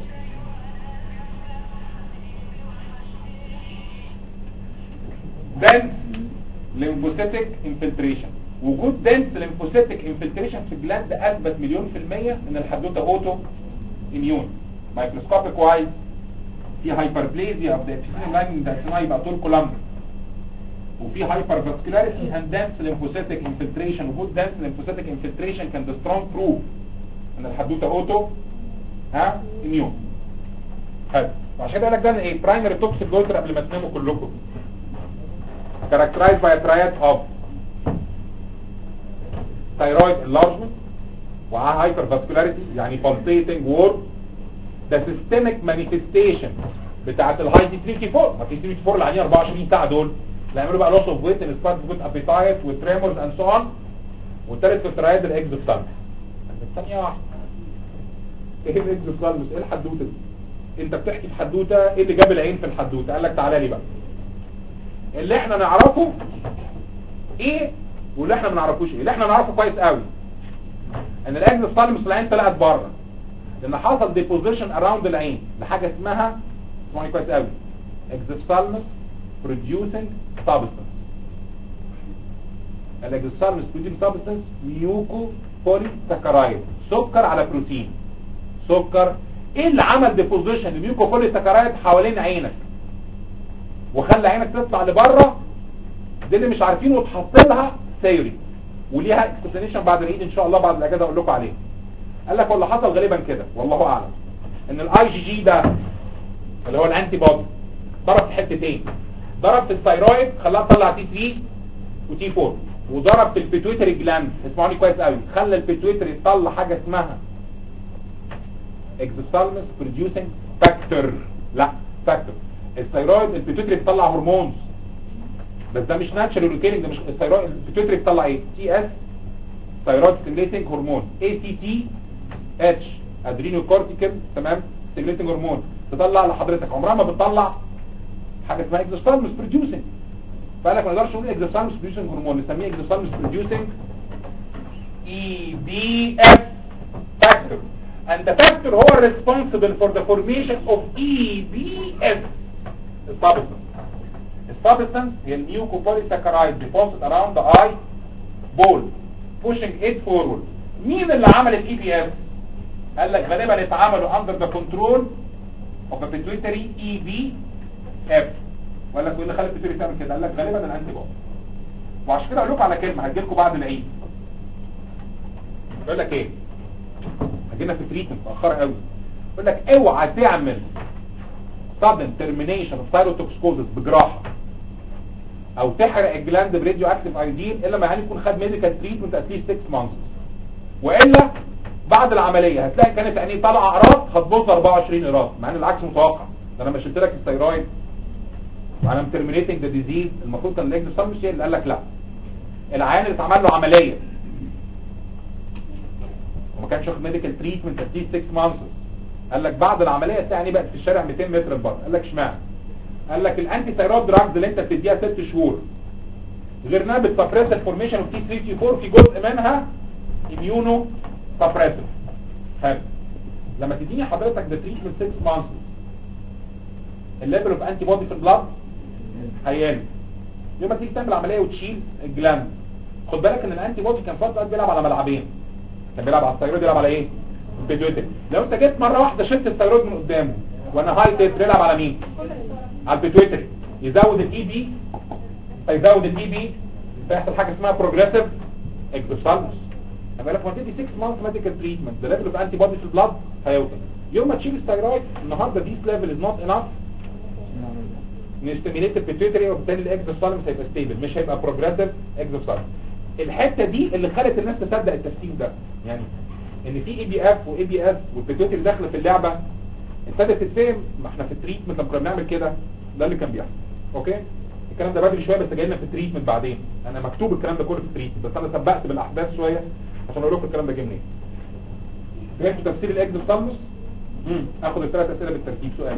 dense lymphocytic infiltration وجود dense lymphocytic infiltration في الجلاند اثبت مليون في المية ان الحدوته اوتو اميون مايكروسكوبيك وايز في هايبربليزيا اوف ذا ابيثيليوم لايننج ده اسمها يبقى طول كولامبر وفي هايبر فاسكولاريتي اند dense lymphocytic infiltration وجود dense lymphocytic infiltration كان ده سترونج بروف ان الحدوته اوتو ها اميون حلو وعشان كده قال لك ده ايه برايمري توكسيك جولتر قبل ما تناموا كلكم characterized by a triad of thyroid enlargement وعلى hypervascularity يعني pulsating war the systemic manifestation بتاعت الهاي دي 3 4 ما في 3 4 اللي عليها 24 ساعه دول اللي يعملوا بقى loss of weight and start with appetite with tremors and so on والثالث في الترايد الاكزوفثالمس الثانيه واحده ايه الاكزوفثالمس ايه الحدوته دي انت بتحكي في حدوته ايه اللي جاب العين في الحدوته قال لك تعالى لي بقى اللي احنا نعرفه ايه واللي احنا ما نعرفوش ايه اللي احنا نعرفه كويس قوي ان الاكزوفثالمس العين طلعت بره لان حصل ديبوزيشن اراوند العين لحاجه اسمها اسمعني كويس قوي اكزوفثالمس producing substance الاكزوثالمس producing substance ميوكو بولي ساكرايد سكر على بروتين سكر ايه اللي عمل ديبوزيشن الميوكو بولي ساكرايد حوالين عينك وخلى عينك تطلع لبره دي اللي مش عارفين وتحط لها ثيوري وليها اكسبلانيشن بعد العيد ان شاء الله بعد الاجازه اقول لكم عليه قال لك واللي حصل غالبا كده والله اعلم ان الاي جي جي ده اللي هو الانتي بودي ضرب في حتتين ضرب في الثايرويد خلاها تطلع تي 3 وتي 4 وضرب في البيتويتري جلاند اسمعوني كويس قوي خلى البيتويتري يطلع حاجه اسمها اكزوثالمس بروديوسنج فاكتور لا فاكتور الثايرويد البيتويتري بتطلع هرمونز بس ده مش ناتشرال ريكيرنج ده مش الثايرويد البيتويتري بتطلع ايه تي اس ثايرويد ستيميليتنج هرمون اي تي تي اتش ادرينو كورتيكال تمام ستيميليتنج هرمون تطلع لحضرتك عمرها ما بتطلع حاجه اسمها اكزوثالمس بروديوسنج فقال لك ما نقدرش نقول اكزوثالمس بروديوسنج هرمون نسميه اكزوثالمس بروديوسنج اي بي اف factor and the factor هو responsible for the formation of EBS substance substance هي الميوكوبوليساكرايد deposited around the eye ball pushing it forward مين اللي عمل الاي بي اس قال لك غالبا اتعملوا under the control of a pituitary EBF وقال لك وايه اللي خلى البيتويتري تعمل كده قال لك غالبا الانتي بودي وعشان كده اقول لكم على كلمه هتجيلكم بعد العيد يقول لك ايه هجينا في تريتمنت متاخره قوي يقول لك اوعى تعمل sudden termination of thyrotoxicosis بجراحه او تحرق الجلاند براديو اكتيف ايودين الا ما يعني يكون خد ميديكال تريتمنت اتليست 6 مانثs والا بعد العمليه هتلاقي كانت عينيه طالعه اعراض هتبوظ 24 ايراد مع ان العكس متوقع ده انا لما شلت لك الثيرويد وانا ترمينيتنج ذا ديزيز المفروض كان الاكس سامبل اللي قال لك لا العيان اللي اتعمل له عمليه وما كانش واخد ميديكال تريتمنت اتليست 6 مانثs قال لك بعد العمليه الثانيه بقت في الشارع 200 متر بره قال لك اشمعنى قال لك الانتي ثايرويد دراجز اللي انت بتديها 6 شهور غير انها بتسبريس الفورميشن اوف تي 3 تي 4 في جزء منها اميونو سبريسيف حلو لما تديني حضرتك ده تريتمنت 6 مانثs الليفل اوف انتي بودي في البلاد هيقل يوم ما تيجي تعمل عمليه وتشيل الجلاند خد بالك ان الانتي بودي كان فتره بيلعب على ملعبين كان بيلعب على الثايرويد بيلعب على ايه البيتويتري لو انت جيت مره واحده شلت الثايرويد من قدامه وانا هاي تيت بيلعب على مين على البيتويتري يزود الاي بي فيزود الاي بي فيحصل حاجه اسمها بروجريسيف اكزوثالموس لما لك ما تدي 6 مانث ميديكال تريتمنت ذا ليفل اوف انتي بودي في البلاد هيوصل يوم ما تشيل الثايرويد النهارده ذيس ليفل از نوت انف نستيميليت البيتويتري وبالتالي الاكزوثالموس هيبقى ستيبل مش هيبقى بروجريسيف اكزوثالموس الحته دي اللي خلت الناس تصدق التفسير ده يعني ان في اي بي اف واي بي اس والبيتويتري داخله في اللعبه ابتدت تتفهم ما احنا في التريتمنت لما كنا بنعمل كده ده اللي كان بيحصل اوكي الكلام ده بدري شويه بس جاي لنا في التريتمنت بعدين انا مكتوب الكلام ده كله في التريتمنت بس انا سبقت بالاحداث شويه عشان اقول لكم الكلام ده جه منين فهمتوا تفسير الاكزوثالموس امم اخد الثلاث اسئله بالترتيب سؤال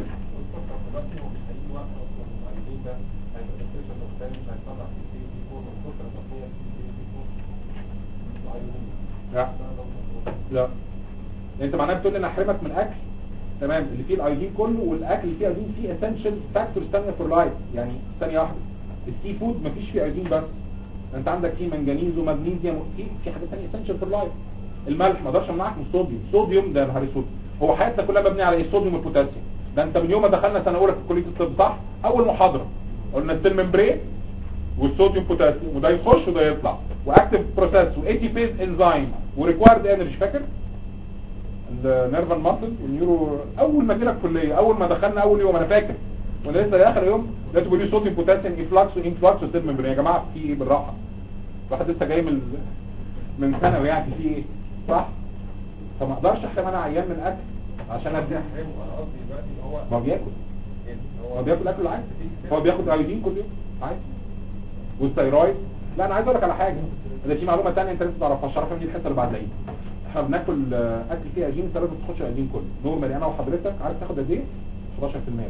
لا لا انت معناه بتقول لي انا احرمك من اكل تمام اللي فيه الايودين كله والاكل اللي فيه ايودين فيه اسينشال فاكتورز ثانيه فور لايف يعني ثانيه واحده السي فود مفيش فيه ايودين بس انت عندك فيه منجنيز ومغنيسيوم في في حاجات ثانيه اسينشال فور لايف الملح ما اقدرش امنعك من الصوديوم الصوديوم ده نهار اسود هو حياتنا كلها مبنيه على ايه الصوديوم والبوتاسيوم ده انت من يوم ما دخلنا سنه اولى في كليه الطب صح اول محاضره قلنا السيل ممبرين والصوديوم بوتاسيوم وده يخش وده يطلع واكتف بروسيس واي تي فيز انزيم وريكوايرد انرجي فاكر النيرفال ماسل والنيورو اول ما جينا الكليه اول ما دخلنا اول يوم انا فاكر وانا لسه اخر يوم لقيت بيقول لي صوديوم بوتاسيوم انفلاكس وانفلاكس وسيل ممبرين يا جماعه في ايه بالراحه واحد لسه جاي من من ثانوي يعني في ايه صح فما اقدرش احرم انا عيان من الاكل عشان ادي ما هو بياكل هو بياكل اكل عادي هو بياخد ايودين كل يوم عادي والثيرويد لا انا عايز اقول لك على حاجه ده في معلومه ثانيه انت لسه تعرفها شرحها من الحته اللي بعد العيد احنا بناكل آه، اكل فيه ايودين الثيرويد ما بتاخدش ايودين كله نورمالي انا وحضرتك عارف تاخد قد ايه 11%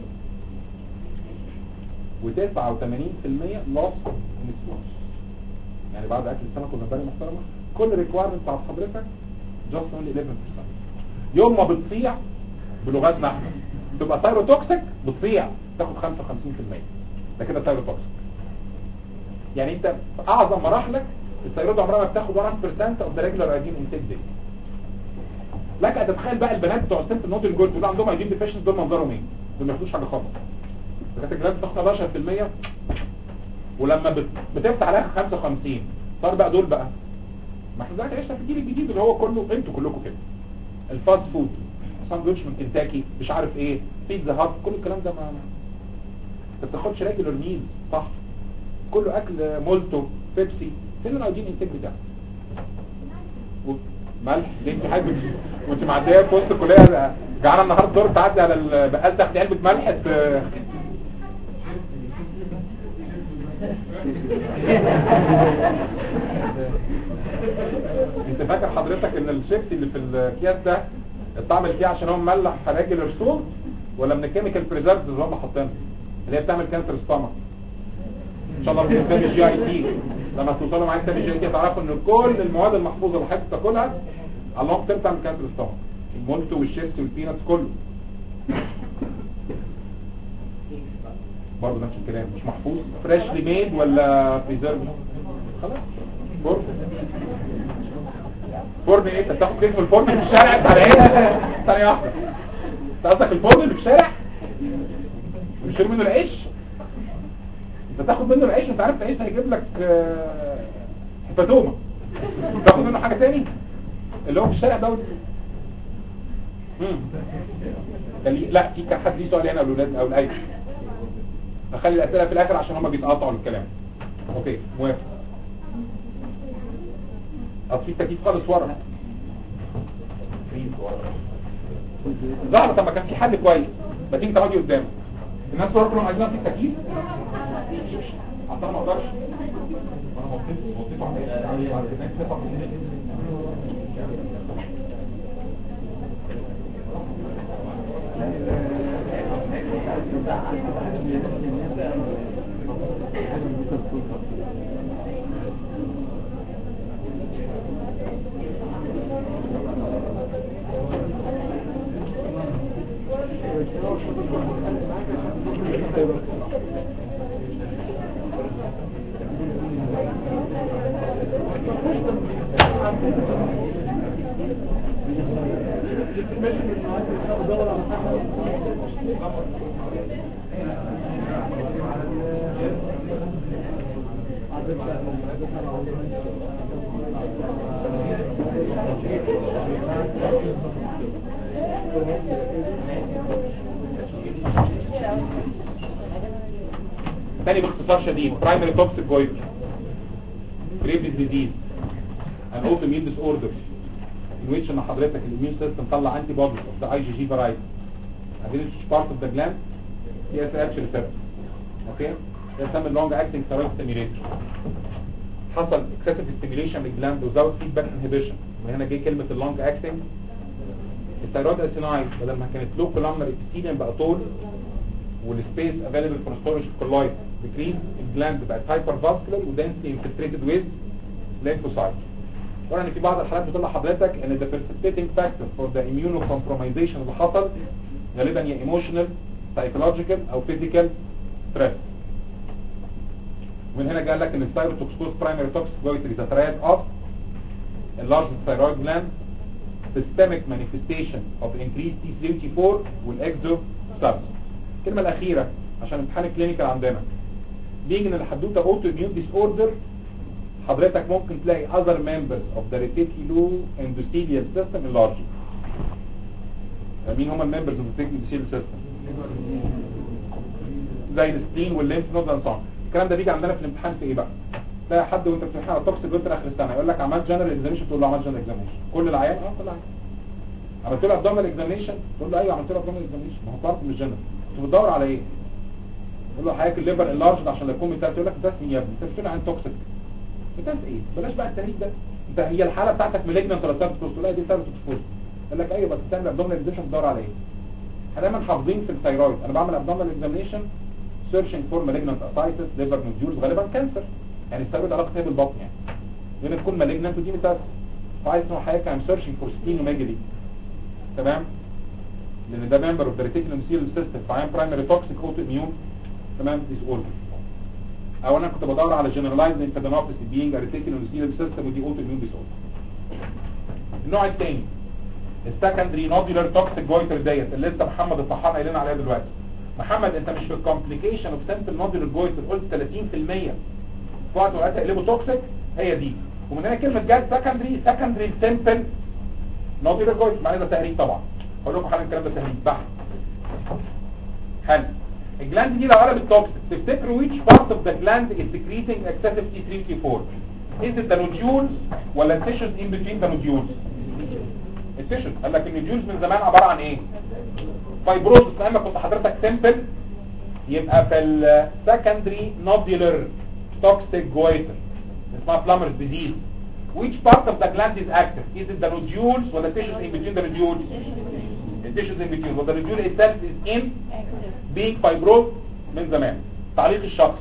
بس و89% لوس نسبوس يعني بعد اكل السمك والجمبري محترمه كل ريكويرمنت بتاعت حضرتك جاست اونلي 11% يوم ما بتصيع بلغتنا احنا تبقى ثايروتوكسيك بتصيع تاخد 55% ده كده ثايروتوكسيك يعني انت في اعظم مراحلك الثيرويد عمرها ما بتاخد 1% اوف ذا ريجولار ايدين انتيك دي لك ان تتخيل بقى البنات بتوع الست النوت الجولد دول عندهم ايدين ديفيشنس دول منظرهم ايه دول ما ياخدوش حاجه خالص بنات الجلاد بتاخد 11% ولما بت- بتفتح عليها 55 صار بقى دول بقى ما احنا دلوقتي عشنا في الجيل الجديد اللي هو كله انتوا كلكم كده الفاست فود ساندوتش من كنتاكي مش عارف ايه بيتزا هات كل الكلام ده ما انت بتاخدش ريجولر ميلز صح كله اكل مولتو بيبسي فين الايودين انتاج بتاعك و- ملح ليه انت حاجه وانت معديه في وسط الكليه جعانه النهارده دور تعدي على البقال تاخدي علبه ملح ت- انت فاكر حضرتك ان الشيبسي اللي في الاكياس ده الطعم اللي فيه عشان هو مملح ريجولر سول ولا من الكيميكال بريزرفز اللي هم حاطينها اللي هي بتعمل كانسر ستامك ان شاء الله في كتاب الجي اي تي لما توصلوا معايا كتاب الجي اي تي تعرفوا ان كل المواد المحفوظه اللي حضرتك تاكلها على اللونج تيرم بتعمل كانسر ستامك المولتو والشيبسي والبيناتس كله برضه نفس الكلام مش محفوظ فريشلي ميد ولا بريزرف خلاص فرن فرن ايه انت بتاخد كيس من الفرن في الشارع انت على ايه ثانيه واحده انت قصدك الفرن اللي في الشارع بيشيلوا منه العيش انت تاخد منه العيش انت عارف العيش هيجيب لك آه، هيباتوما تاخد منه حاجه تاني اللي هو في الشارع دوت مم. خلي- لا في كان حد ليه سؤال هنا الاولاد او الايش نخلي الاسئله في الاخر عشان هما بيتقاطعوا الكلام اوكي موافق اصل في تكييف خالص ورا زهرة طب ما كان في حل كويس ما تيجي تقعدي قدامه الناس ورا كلهم عايزين في التكييف اصل انا ما اقدرش انا موطيت موطيت على على الناس تطلع من تاني باختصار شديد primary toxic goiter Graves disease an autoimmune disorder in which ان حضرتك الاميون سيستم طلع انتي بوديز of the IgG variety against which part of the gland TSH receptor اوكي ده يسمى long acting steroid stimulator حصل excessive stimulation للجلاند without feedback inhibition وهنا جه كلمة اللونج acting الثيرويد اسينايد بدل ما كانت لو كولامنر ابيثيليوم بقى طول والسبيس افيلبل فور ستورج كولويد ديكريز الجلاند بقت هايبر فاسكولار ودنسلي انفلتريتد ويز ليمفوسايت طبعا ان في بعض الحالات بتقول لحضرتك ان the precipitating factor for the immunocompromisation اللي حصل غالبا يا emotional psychological او physical stress ومن هنا قال لك ان الثايروتوكسكوز برايمري توكسيك goiter is a triad of enlarged thyroid gland systemic manifestation of increased T384 والاكزو سبس الكلمة الأخيرة عشان امتحان الكلينيكال عندنا بيجي ان الحدوتة اوتو immune disorder حضرتك ممكن تلاقي other members of the reticuloendothelial system enlarged مين هم الممبرز of the reticuloendothelial system زي السبلين والليمف نود اند الكلام ده بيجي عندنا في الامتحان في ايه بقى تلاقي حد وانت بتمتحن على التوكسيك وانت اخر السنه يقول لك عملت جنرال اكزاميشن تقول له عملت جنرال اكزاميشن كل العيان اه كل العيان عملت له ابدومينال اكزاميشن تقول له ايوه عملت له ابدومينال اكزاميشن ما هو طارت مش جنرال انت بتدور على ايه تقول له حضرتك الليفر انلارجد عشان يكون ميتاس يقول لك ميتاس مين يا ابني انت بتقول عن توكسيك ميتاس ايه بلاش بقى التهريج ده انت هي الحاله بتاعتك مالجنت ولا سيرتوكس لا دي سيرتوكس يقول لك ايوه بس بتعمل ابدومينال اكزاميشن بتدور على ايه احنا دايما حافظين في الثايرويد انا بعمل ابدومينال اكزاميشن سيرشنج فور مالجنت اسايتس ليفر نوديولز غالبا كانسر يعني الثايرويد علاقه ايه بالبطن يعني لان تكون مالجنت ودي ميتاس فعايز اسمه حضرتك ام سيرشنج فور سبلينوميجالي تمام لان ده ممبر اوف ذا ريتيكولوم سيستم فايم برايمري توكسيك اوتو اميون تمام ديس اوردر او انا كنت بدور على جنرالايزد انفيدينوباثي بينج ريتيكولوم سيستم ودي اوتو اميون ديس اوردر النوع الثاني السكندري نودولار توكسيك جويتر ديت اللي لسه محمد الطحان قايل لنا عليها دلوقتي محمد انت مش في الكومبليكيشن اوف سامبل نودولار جويتر قلت 30% في وقت وقت تقلبه توكسيك هي دي ومن هنا كلمه جت سكندري سكندري سامبل نودولار جويتر معناه ده تهريج طبعا هقول لكم حالا الكلام ده تهريج بحت حل الجلاند دي لو قلبت توكسيك تفتكروا which part of the gland is secreting excessive T3 T4 is it the nodules ولا tissues in between the nodules التيشوز قال لك النوديولز من زمان عبارة عن ايه فايبروز لما كنت حضرتك سيمبل يبقى في السكندري نودولر توكسيك جويتر اسمها بلامرز ديزيز which part of the gland is active is it the nodules ولا tissues in between the nodules the tissues in between ولا the nodule itself is in being fibrosed من زمان تعليق الشخص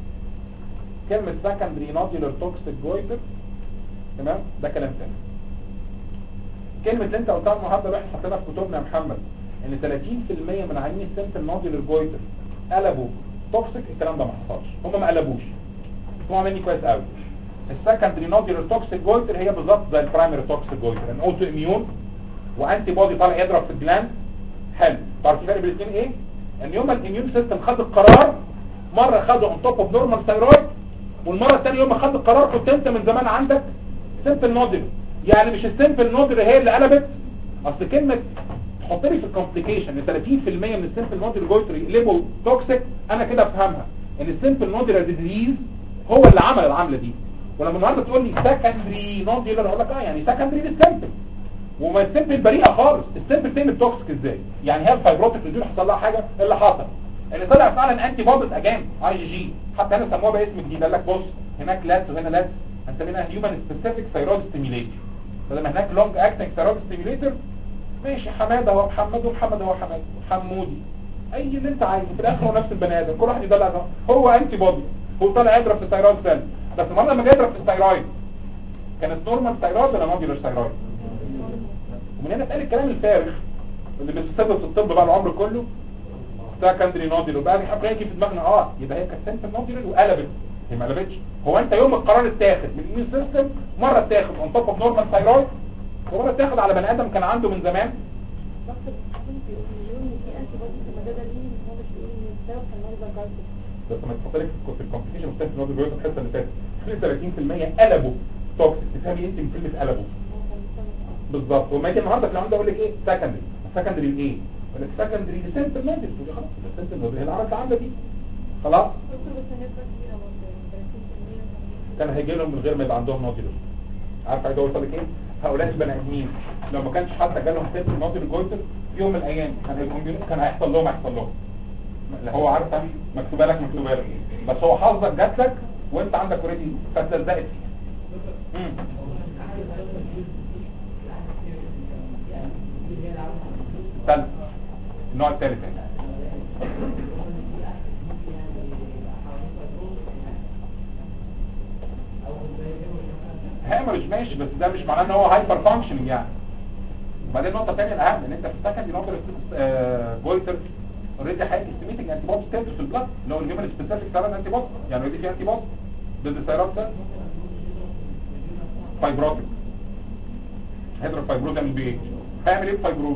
كلمة secondary nodular toxic goiter تمام ده كلام تاني كلمة اللي انت قلتها النهارده واحنا حطينا في كتبنا يا محمد ان 30% من عيانين السنتر نودولر جويتر قلبوا توكسيك الكلام ده ما حصلش هم ما قلبوش اسمعوا مني كويس قوي السكندري نودولر توكسيك جويتر هي بالظبط زي البرايمري توكسيك جويتر ان اوتو اميون وانتي بودي طالع يضرب في الجلاند حلو تعرف الفرق بين الاثنين ايه ان يوم ما الاميون سيستم خد القرار مره خده اون توب اوف نورمال ثايرويد والمره الثانيه يوم ما خد القرار كنت انت من زمان عندك سيمبل نودولر يعني مش السيمبل نودولر هي اللي قلبت اصل كلمه تحط لي في الكومبليكيشن ان 30% من السيمبل نودولر جويتر يقلبوا توكسيك انا كده افهمها ان السيمبل نودولر ديزيز هو اللي عمل العمله دي ولما النهارده تقول لي سكندري نودولر اقول لك اه يعني سكندري للسيمبل وما السيمبل بريئه خالص السيمبل تعمل توكسيك ازاي يعني هي الفايبروتيك نودول حصل لها حاجه إيه اللي حصل ان طلع فعلا انتي بوديز اجان اي جي جي حتى هنا سموها باسم جديد قال لك بص هناك لاتس وهنا لاتس هنسميها هيومن سبيسيفيك ثايرويد ستيميليتور فلما هناك لونج اكتنج ثايرويد ستيميليتور ماشي حماده هو محمد ومحمد هو حماد حمودي اي اللي انت عايزه في الاخر هو نفس البني ادم كل واحد يدلع ده. هو انتي بودي هو طالع يضرب في الثايرويد سيل بس المره لما جاي يضرب في الثايرويد كانت نورمال ثايرويد ولا نوديولار ثايرويد ومن هنا اتقال الكلام الفارغ اللي بيستخدم في الطب بقى العمر كله سكندري نوديولار بقى بيحب يجي في دماغنا اه يبقى هي كانت سنتر نوديولار وقلبت هي ما قلبتش هو انت يوم القرار اتاخد من الاميون سيستم مره اتاخد اون توب اوف نورمال ثايرويد ومره اتاخد على بني ادم كان عنده من زمان بس ما تحط لك في الكومبليكيشن ستيب نوديولار جوه الحته اللي فاتت في 30% قلبوا توكسيك تفهمي انت من كلمه قلبوا بالظبط وما يجي النهارده في العمود اقول لك ايه سكندري سكندري لايه اقول لك سكندري لسنتر نوديولار تقول لي خلاص السنتر نوديولار هي العمل اللي عامله دي خلاص كان هيجي لهم من غير ما يبقى عندهم نوديولار عارف عايز اوصل لك ايه هؤلاء البني ادمين لو ما كانش حتى جالهم سنتر نوديولار جويتر في يوم من الايام كان هيبقوا كان هيحصل لهم هيحصل لهم اللي هو عارفه مكتوبه لك مكتوبه لك بس هو حظك جات لك وانت عندك اوريدي فتلزقت فيها مم. ثالث النوع الثالث هامرج ماشي بس ده مش معناه ان هو هايبر فانكشننج يعني وبعدين النقطه الثانيه الاهم ان انت في السكند نقطه بويتر اوريدي حاجه استيميتنج انتي بودي ستاتس في البلاد اللي هو الهيومن سبيسيفيك سيرم انتي بودي يعني اوريدي في انتي بودي ضد السيرم سيل فايبروتيك هيدرو فايبروز من بي اتش هيعمل ايه فايبروز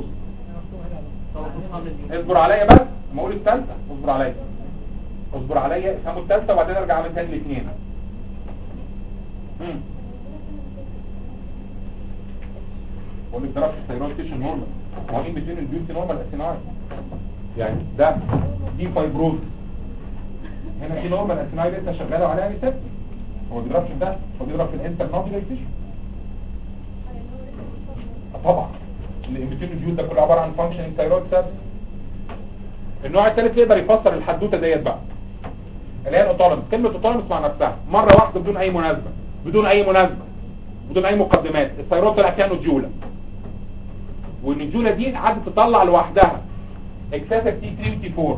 اصبر عليا بس ما اقول الثالثه اصبر عليا اصبر عليا افهموا الثالثه وبعدين ارجع اعمل تاني الاثنين بقول لك ده رفع الثيرويد تيشن نورمال هو ان بين البيوتي نورمال اسيناي يعني ده دي فايبروز هنا في نورمال اسيناي لسه شغاله عليها ريسبت هو ما بيضربش في ده هو بيضرب في الانتر نوديولار تيشن طبعا الامبيتين البيوت ده كله عباره عن فانكشننج ثايرويد سيلز النوع الثالث يقدر يفسر الحدوته ديت بقى اللي هي الاوتونومس كلمه اوتونومس مع نفسها مره واحده بدون اي مناسبه بدون اي مناسبه بدون اي مقدمات الثيرويد طلع فيها نوديولا والنوديولا دي قعدت تطلع لوحدها اكسسيف تي 3 تي 4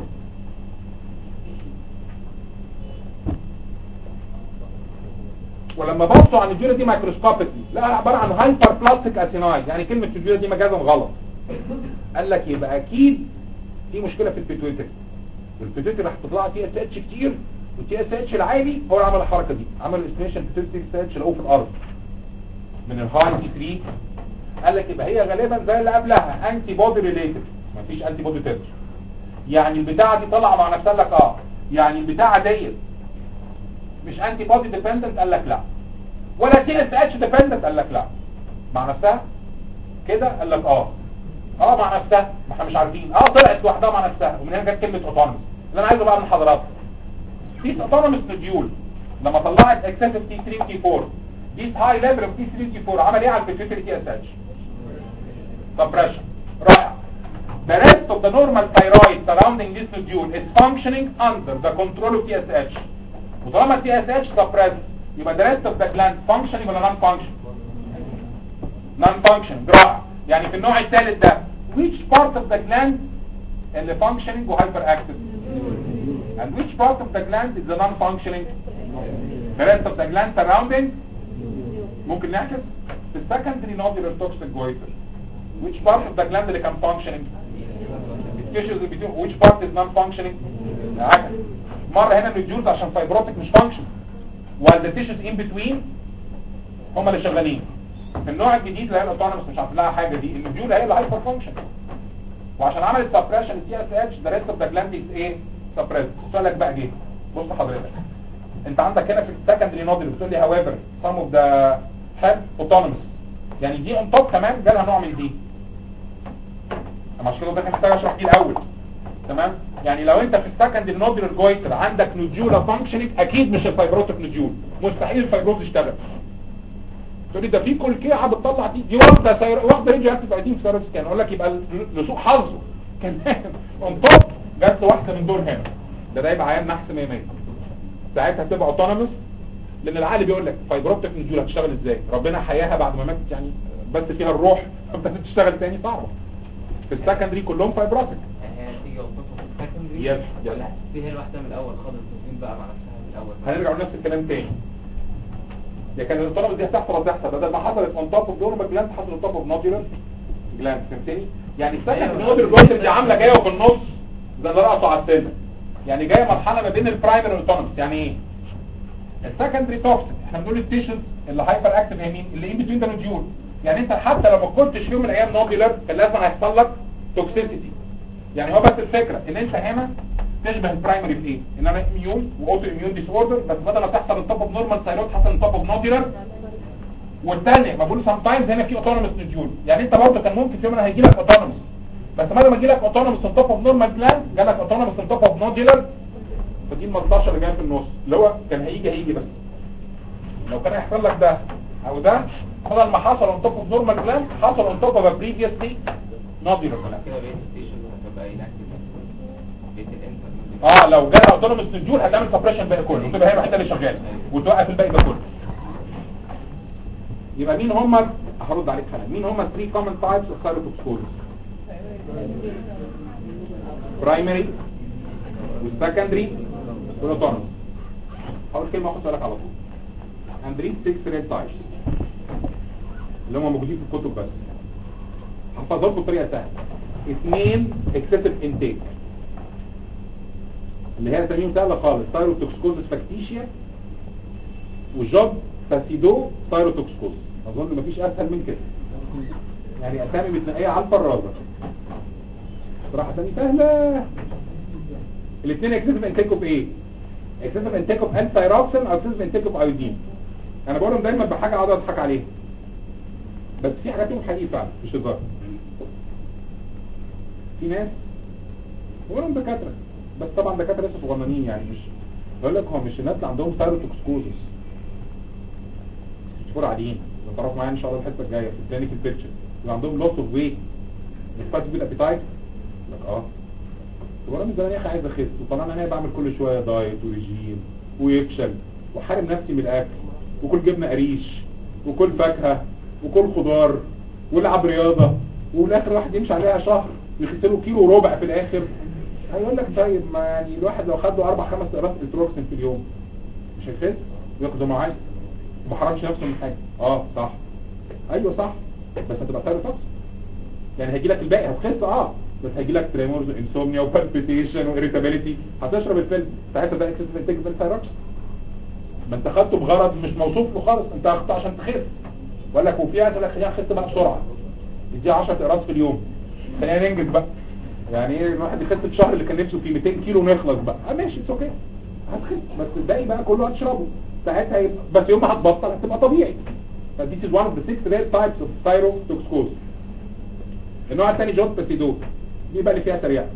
ولما بصوا على النوديولا دي مايكروسكوبيكلي لا عباره عن هايبر بلاستيك اسيناي يعني كلمه النوديولا دي مجازا غلط قال لك يبقى اكيد في مشكله في البيتويتري والبيتويتري راح تطلع فيها اس اتش كتير والتي اس اتش العالي هو اللي عمل الحركه دي عمل استيميشن بيتويتري اس اتش لقوه في الارض من الهاي تي 3 قال لك يبقى هي غالبا زي اللي قبلها انتي بودي ريليتد مفيش انتي بودي تتر يعني البتاعه دي طالعه مع نفسها لك اه يعني البتاعه ديت مش انتي بودي ديبندنت قال لك لا ولا تي اس اتش ديبندنت قال لك لا مع نفسها كده قال لك اه اه مع نفسها ما احنا مش عارفين اه طلعت لوحدها مع نفسها ومن هنا جت كلمه اوتونومس اللي انا عايزه بقى من حضراتكم دي اوتونوموس نوديول لما طلعت اكسسيف تي 3 تي 4 دي هاي ليفل اوف تي 3 تي 4 عمل ايه على البيتيوتري تي اس اتش suppression رائع the rest of the normal thyroid surrounding this nodule is functioning under the control of TSH وطالما TSH suppressed يبقى the rest of the gland functioning ولا non functioning non functioning رائع يعني في النوع الثالث ده which part of the gland اللي functioning و hyperactive and which part of the gland is the non functioning the rest of the gland surrounding ممكن نعكس the secondary nodular toxic goiter which part of the gland اللي كان functioning tissues in between which part is non functioning عكس مرة هنا الجولز عشان فايبروتك مش function while the tissues in between هم اللي شغالين في النوع الجديد اللي هي الاوتونومس مش عارف لها حاجة دي النجول هي اللي هايبر فانكشن وعشان عملت سبريشن التي اس اتش the rest of the gland is ايه سبريس سؤالك بقى جه بص حضرتك انت عندك هنا في السكندري نودل بتقول لي however some of the have autonomous يعني دي on top كمان جالها نوع من دي عشان كده ده كان محتاج اشرح دي الاول تمام يعني لو انت في السكندري نودولار جويتر عندك نوديولا فانكشننج اكيد مش الفايبروتيك نوديول مستحيل الفايبروز يشتغل تقول لي ده في كل كيعه بتطلع دي دي واخده سير... واخده ريديو اكتيف ايدين في سيرفس كان اقول لك يبقى لسوء حظه كان اون توب جات له واحده من دول هنا ده ده يبقى عيان نحس 100 100 ساعتها تبقى اوتونومس لان العقل بيقول لك فايبروتيك نوديول هتشتغل ازاي ربنا حياها بعد ما ماتت يعني بس فيها الروح فبدات تشتغل تاني صعبه في السكندري كلهم فايبروتيك هي هتيجي وتطلب السكندري يس، يس. ولا دي هي الواحدة من الأول خالص تبين بقى مع نفسها من الأول هنرجع لنفس الكلام تاني هي كان الطلبة دي هتحصل هتحصل بدل ما حصلت اون توب اوف نورمال جلاند حصلت اون توب اوف نودولار جلاند فهمتني يعني السكند أيوة. نودولار جويتر دي عامله جايه في النص زي اللي رقصوا على السلم يعني جايه مرحله ما بين البرايمري والاوتونومس يعني ايه السكندري توكسيك احنا بنقول التيشنز اللي هايبر اكتيف هي مين اللي ان بتوين ذا نوديول يعني انت حتى لو ما كنتش في يوم من الايام نودولار كان لازم هيحصل لك توكسيسيتي يعني هو بس الفكره ان انت هنا تشبه البرايمري في ايه ان انا اميون واوتو اميون ديس اوردر بس بدل ما تحصل التوب اوف نورمال ثايرويد حصل التوب اوف نودولار والثانيه ما بقول سام تايمز هنا في اوتونومس نوديول يعني انت برضه كان ممكن في يوم هيجي لك اوتونومس بس بدل ما يجي لك اوتونومس اون توب اوف نورمال جلاند جالك اوتونومس اون توب اوف نودولار فدي الملطشه اللي جايه في النص اللي هو كان هيجي هيجي بس لو كان هيحصل لك ده او ده بدل ما حصل اون توب اوف نورمال جلاند حصل اون توب اوف بريفيوسلي نودولار جلاند كده بقيت ستيشن هتبقى inactive بقيت الانتر اه لو جالها اوتونومس نوديول هتعمل سبريشن باقي كله وتبقى هي الوحيده اللي شغاله وتوقف الباقي ده كله يبقى مين هم هرد عليك حالا مين هم 3 common types of thyrotoxicoses primary والسكندري والاوتونومس هقول كلمه واحده لك على طول and these six red types اللي هم موجودين في الكتب بس هحفظها لكم بطريقه سهله اثنين excessive intake اللي هي تميم سهلة خالص ثايروتوكسكوزس فاكتيشيا وجوب فاسيدو ثايروتوكسكوزس اظن مفيش اسهل من كده يعني اسامي متنقية على الفرازة صراحة اسامي سهلة الاثنين اكسسيف انتيك اوف ايه اكسسيف انتيك اوف انتايروكسين او اكسسيف انتيك اوف ايودين انا بقولهم دايما بحاجة اقعد اضحك عليها بس في حاجات فيهم حقيقي فعلا مش هزار في ناس بقولهم دكاترة بس طبعا دكاتره لسه صغننين يعني مش بقول لك هو مش الناس اللي عندهم ثايروتوكسكوزس دكتور عاديين تعرفوا معايا ان شاء الله الحصه الجايه في الكلينيكال بيكتشر اللي عندهم لوس اوف ويت ديسبايت بيل ابيتايت لك اه طب انا من زمان يا اخي عايز اخس وطبعا انا بعمل كل شويه دايت وريجيم ويفشل وحارم نفسي من الاكل وكل جبنه قريش وكل فاكهه وكل خضار والعب رياضه وفي الاخر الواحد يمشي عليها شهر ويخس له كيلو وربع في الاخر هيقول لك طيب ما يعني الواحد لو خد له اربع خمس قراص التروكسين في اليوم مش هيخس وياخد زي ما هو عايز وما حرمش نفسه من حاجه اه صح ايوه صح بس هتبقى ثايروتوكس يعني هيجي لك الباقي هتخس اه بس هيجي لك تريمورز وانسومنيا وبالبيتيشن واريتابيليتي هتشرب الفيلم ساعتها ده اكسس انتاج بالثايروكس ما انت خدته بغرض مش موصوف له خالص انت اخدته عشان تخس وقال لك وفيها قال لك خلينا نخس بقى بسرعه اديها 10 اقراص في اليوم خلينا ننجز بقى يعني ايه الواحد يخس في الشهر اللي كان نفسه فيه 200 كيلو ونخلص بقى اه ماشي اتس اوكي هتخس بس الباقي بقى كله هتشربه ساعتها يبقى بس يوم ما هتبطل هتبقى طبيعي فدي is one of the six rare types of thyrotoxicose النوع الثاني جوت باسيدو دي بقى اللي فيها سريعه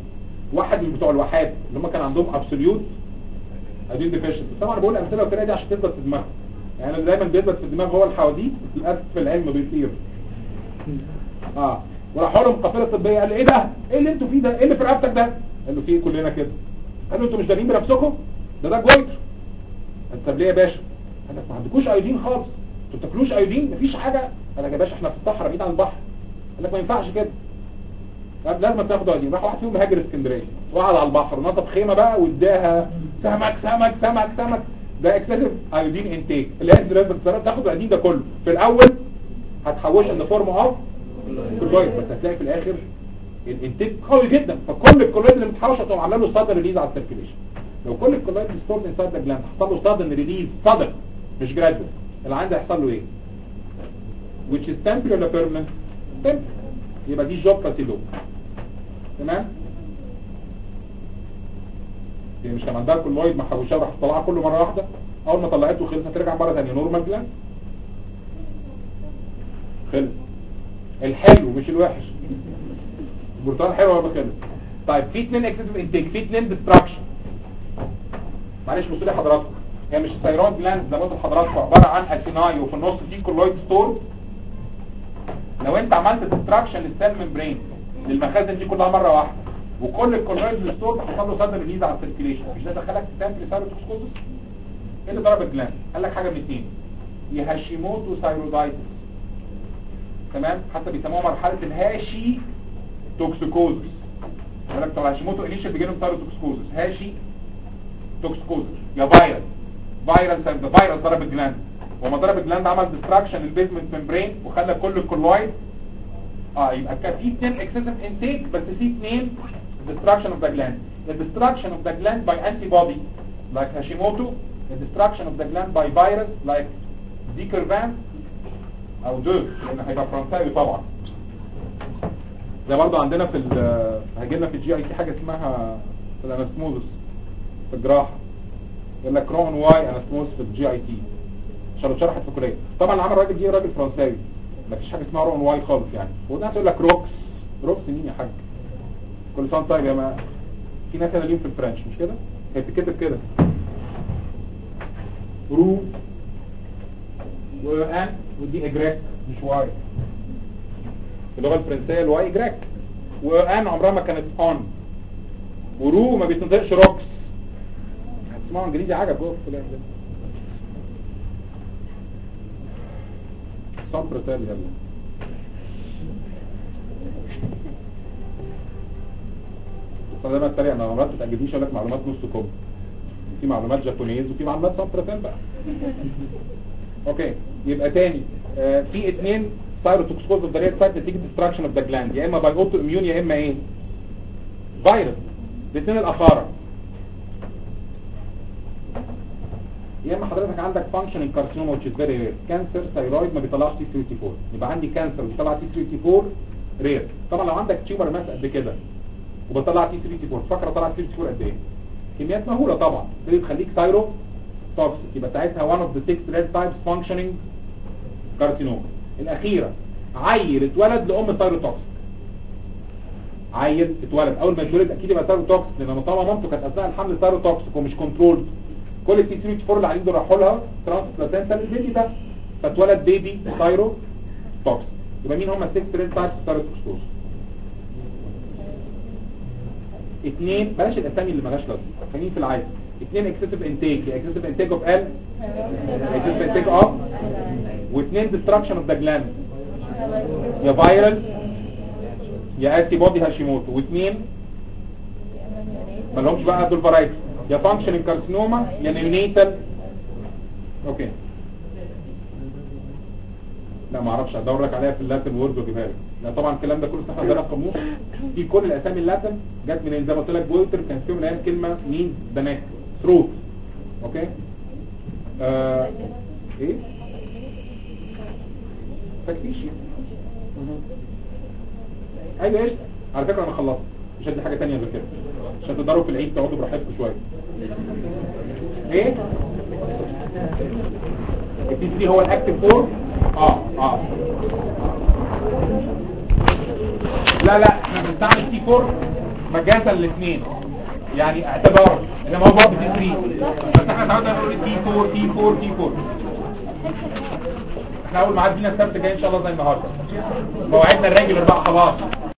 واحد من بتوع الوحاد اللي هم كان عندهم ابسوليوت ادين ديفيشنسي طبعا انا بقول الامثله والطريقه دي عشان تثبت في دماغك يعني أنا دايما بيثبت في الدماغ هو الحواديت للاسف في العلم بيطير اه وراح لهم قافله طبيه قال لي ايه ده ايه اللي انتوا فيه ده ايه اللي في رقبتك ده قال له في كلنا كده قال له انتوا مش دارين بنفسكم ده ده جويتر قال طب ليه يا باشا قال لك ما عندكوش ايودين خالص انتوا بتاكلوش ايودين مفيش حاجه قال لك يا باشا احنا في الصحراء بعيد عن البحر قال لك ما ينفعش كده قال لازم تاخدوا ايودين راح واحد فيهم هاجر اسكندريه وقعد على البحر ونصب خيمه بقى واداها سمك سمك سمك سمك ده اكسسيف ايودين انتيك اللي هي الدراسه بالسرعه تاخد الايودين ده كله في الاول هتحوش ان فورم اوف كلويد بس هتلاقي في الاخر الانتاج قوي جدا فكل الكلويد اللي متحوشه تقوم عامله له صدر ريليز على السيركيليشن لو كل الكلويد ستورد انسايد ذا جلاند حصل له صدر ريليز صدر مش جرادوال اللي عنده هيحصل له ايه which is temporary ولا permanent temporary يبقى دي جوب بلاسيبو تمام هي مش كان عندها كلويد محوشاه راح طلعها كله مره واحده اول ما طلعته خلص هترجع مره ثانيه نورمال جلاند خلص الحلو مش الوحش البرتقال حلو ولا خلص طيب في اتنين اكسسيف انتيك في اتنين ديستراكشن معلش بصوا لي حضراتكم هي مش الثيرويد جلاند زي ما قلت لحضراتكم عباره عن اسيناي وفي النص في كولويد ستور لو انت عملت ديستراكشن للسيل ممبرين للمخازن دي كلها مره واحده وكل الكولويد ستور حصل له صدر ريليز على السيركيليشن مش ده دخلك في تامبري سايروتوكسكوزس ايه اللي ضرب الجلاند قال لك حاجه من اتنين يا هاشيموتو ثايرويدايتس تمام حتى بيسموها مرحله الهاشي توكسيكوزس قال لك طب هاشيموتو انيشال بيجي لهم ثايروتوكسكوزس هاشي توكسيكوزس يا فيروس فيروس ده فيروس ضرب الجلاند وما ضرب الجلاند عمل ديستراكشن للبيزمنت ممبرين وخلى كل الكولويد اه يبقى كان في اثنين اكسسيف انتيك بس في اثنين destruction of the gland the destruction of the gland by antibody like Hashimoto the destruction of the gland by virus like Dickervan او دو لان هيبقى فرنساوي طبعا زي برضه عندنا في ال هيجي لنا في الجي اي تي حاجه اسمها في الانستموزس في الجراحه يقول لك رون واي انستموز في الجي اي تي عشان اتشرحت في الكليه طبعا اللي عمل الراجل دي راجل فرنساوي مفيش حاجه اسمها رون واي خالص يعني والناس يقول لك روكس روكس مين يا حاج كل سنه طيب يا جماعه في ناس هنا ليهم في الفرنش مش كده هي بتتكتب كده رو وان ودي اجراك مش واي في اللغه الفرنسيه الواي اجراك وان عمرها ما كانت اون ورو ما بيتنطقش روكس هتسمعوا انجليزي عجب جوه في الكلام ده صبر تاني يلا فده ما اتريق انا معلومات ما تأجدنيش اقول لك معلومات نص كوب في معلومات جابونيز وفي معلومات سامبرتين بقى اوكي يبقى تاني آه في اتنين سايروتوكسكوز اوف ذا ريد سايت نتيجه ديستراكشن اوف ذا جلاند يا اما باي اوتو اميون يا اما ايه فيروس الاثنين الاخاره يا اما حضرتك عندك فانكشنال كارسينوما which is very rare كانسر ثايرويد ما بيطلعش تي 34 يبقى عندي كانسر بيطلع تي 34 رير طبعا لو عندك تيومر ماس قد كده وبطلع تي 34 فاكره طلع تي 34 قد ايه كميات مهوله طبعا دي بتخليك ثايرو توكسيك يبقى ساعتها one of the six red types functioning كارسينوما الاخيره عيل اتولد لام ثايروتوكسيك عيل اتولد اول ما يتولد اكيد يبقى ثايروتوكسيك لان طالما مامته كانت اثناء الحمل ثايروتوكسيك ومش كنترول كل التي 34 اللي قاعدين دول راحوا لها ترانسبلانتال البيبي ده فاتولد بيبي ثايرو توكسيك يبقى مين هم السكس ريد تايبس ثايروتوكسيكوز اثنين بلاش الاسامي اللي مالهاش لازمه خلينا في العادي اثنين اكسسيف انتيك يا اكسسيف انتيك اوف ال اكسسيف انتيك اوف واثنين ديستراكشن اوف ذا جلاند يا فايرال يا انتي بودي هاشيموتو واثنين ما لهمش بقى دول فرايتي يا فانكشنال كارسينوما يا نيونيتال اوكي لا ما اعرفش ادور لك عليها في اللاتن وورد واجيبها لك لا طبعا الكلام ده كله احنا عندنا قاموس في كل الاسامي اللاتن جت منين زي ما قلت لك بويتر كان فيهم الايام كلمه مين ذا نيك ثروت اوكي آه. ايه تكتيشي ايوه ايش على فكره انا خلصت مش هدي حاجه ثانيه غير كده عشان تقدروا في العيد تقعدوا براحتكم شويه ايه التي 3 هو الاكتف فورم اه اه لا لا احنا بنستعمل تي 4 مجازا الاثنين يعني اعتبار انما هو برضه تي 3 بس احنا اتعودنا نقول تي 4 تي 4 تي 4 احنا اول ميعاد لينا السبت جاي ان شاء الله زي النهارده مواعيدنا الريجولر بقى خلاص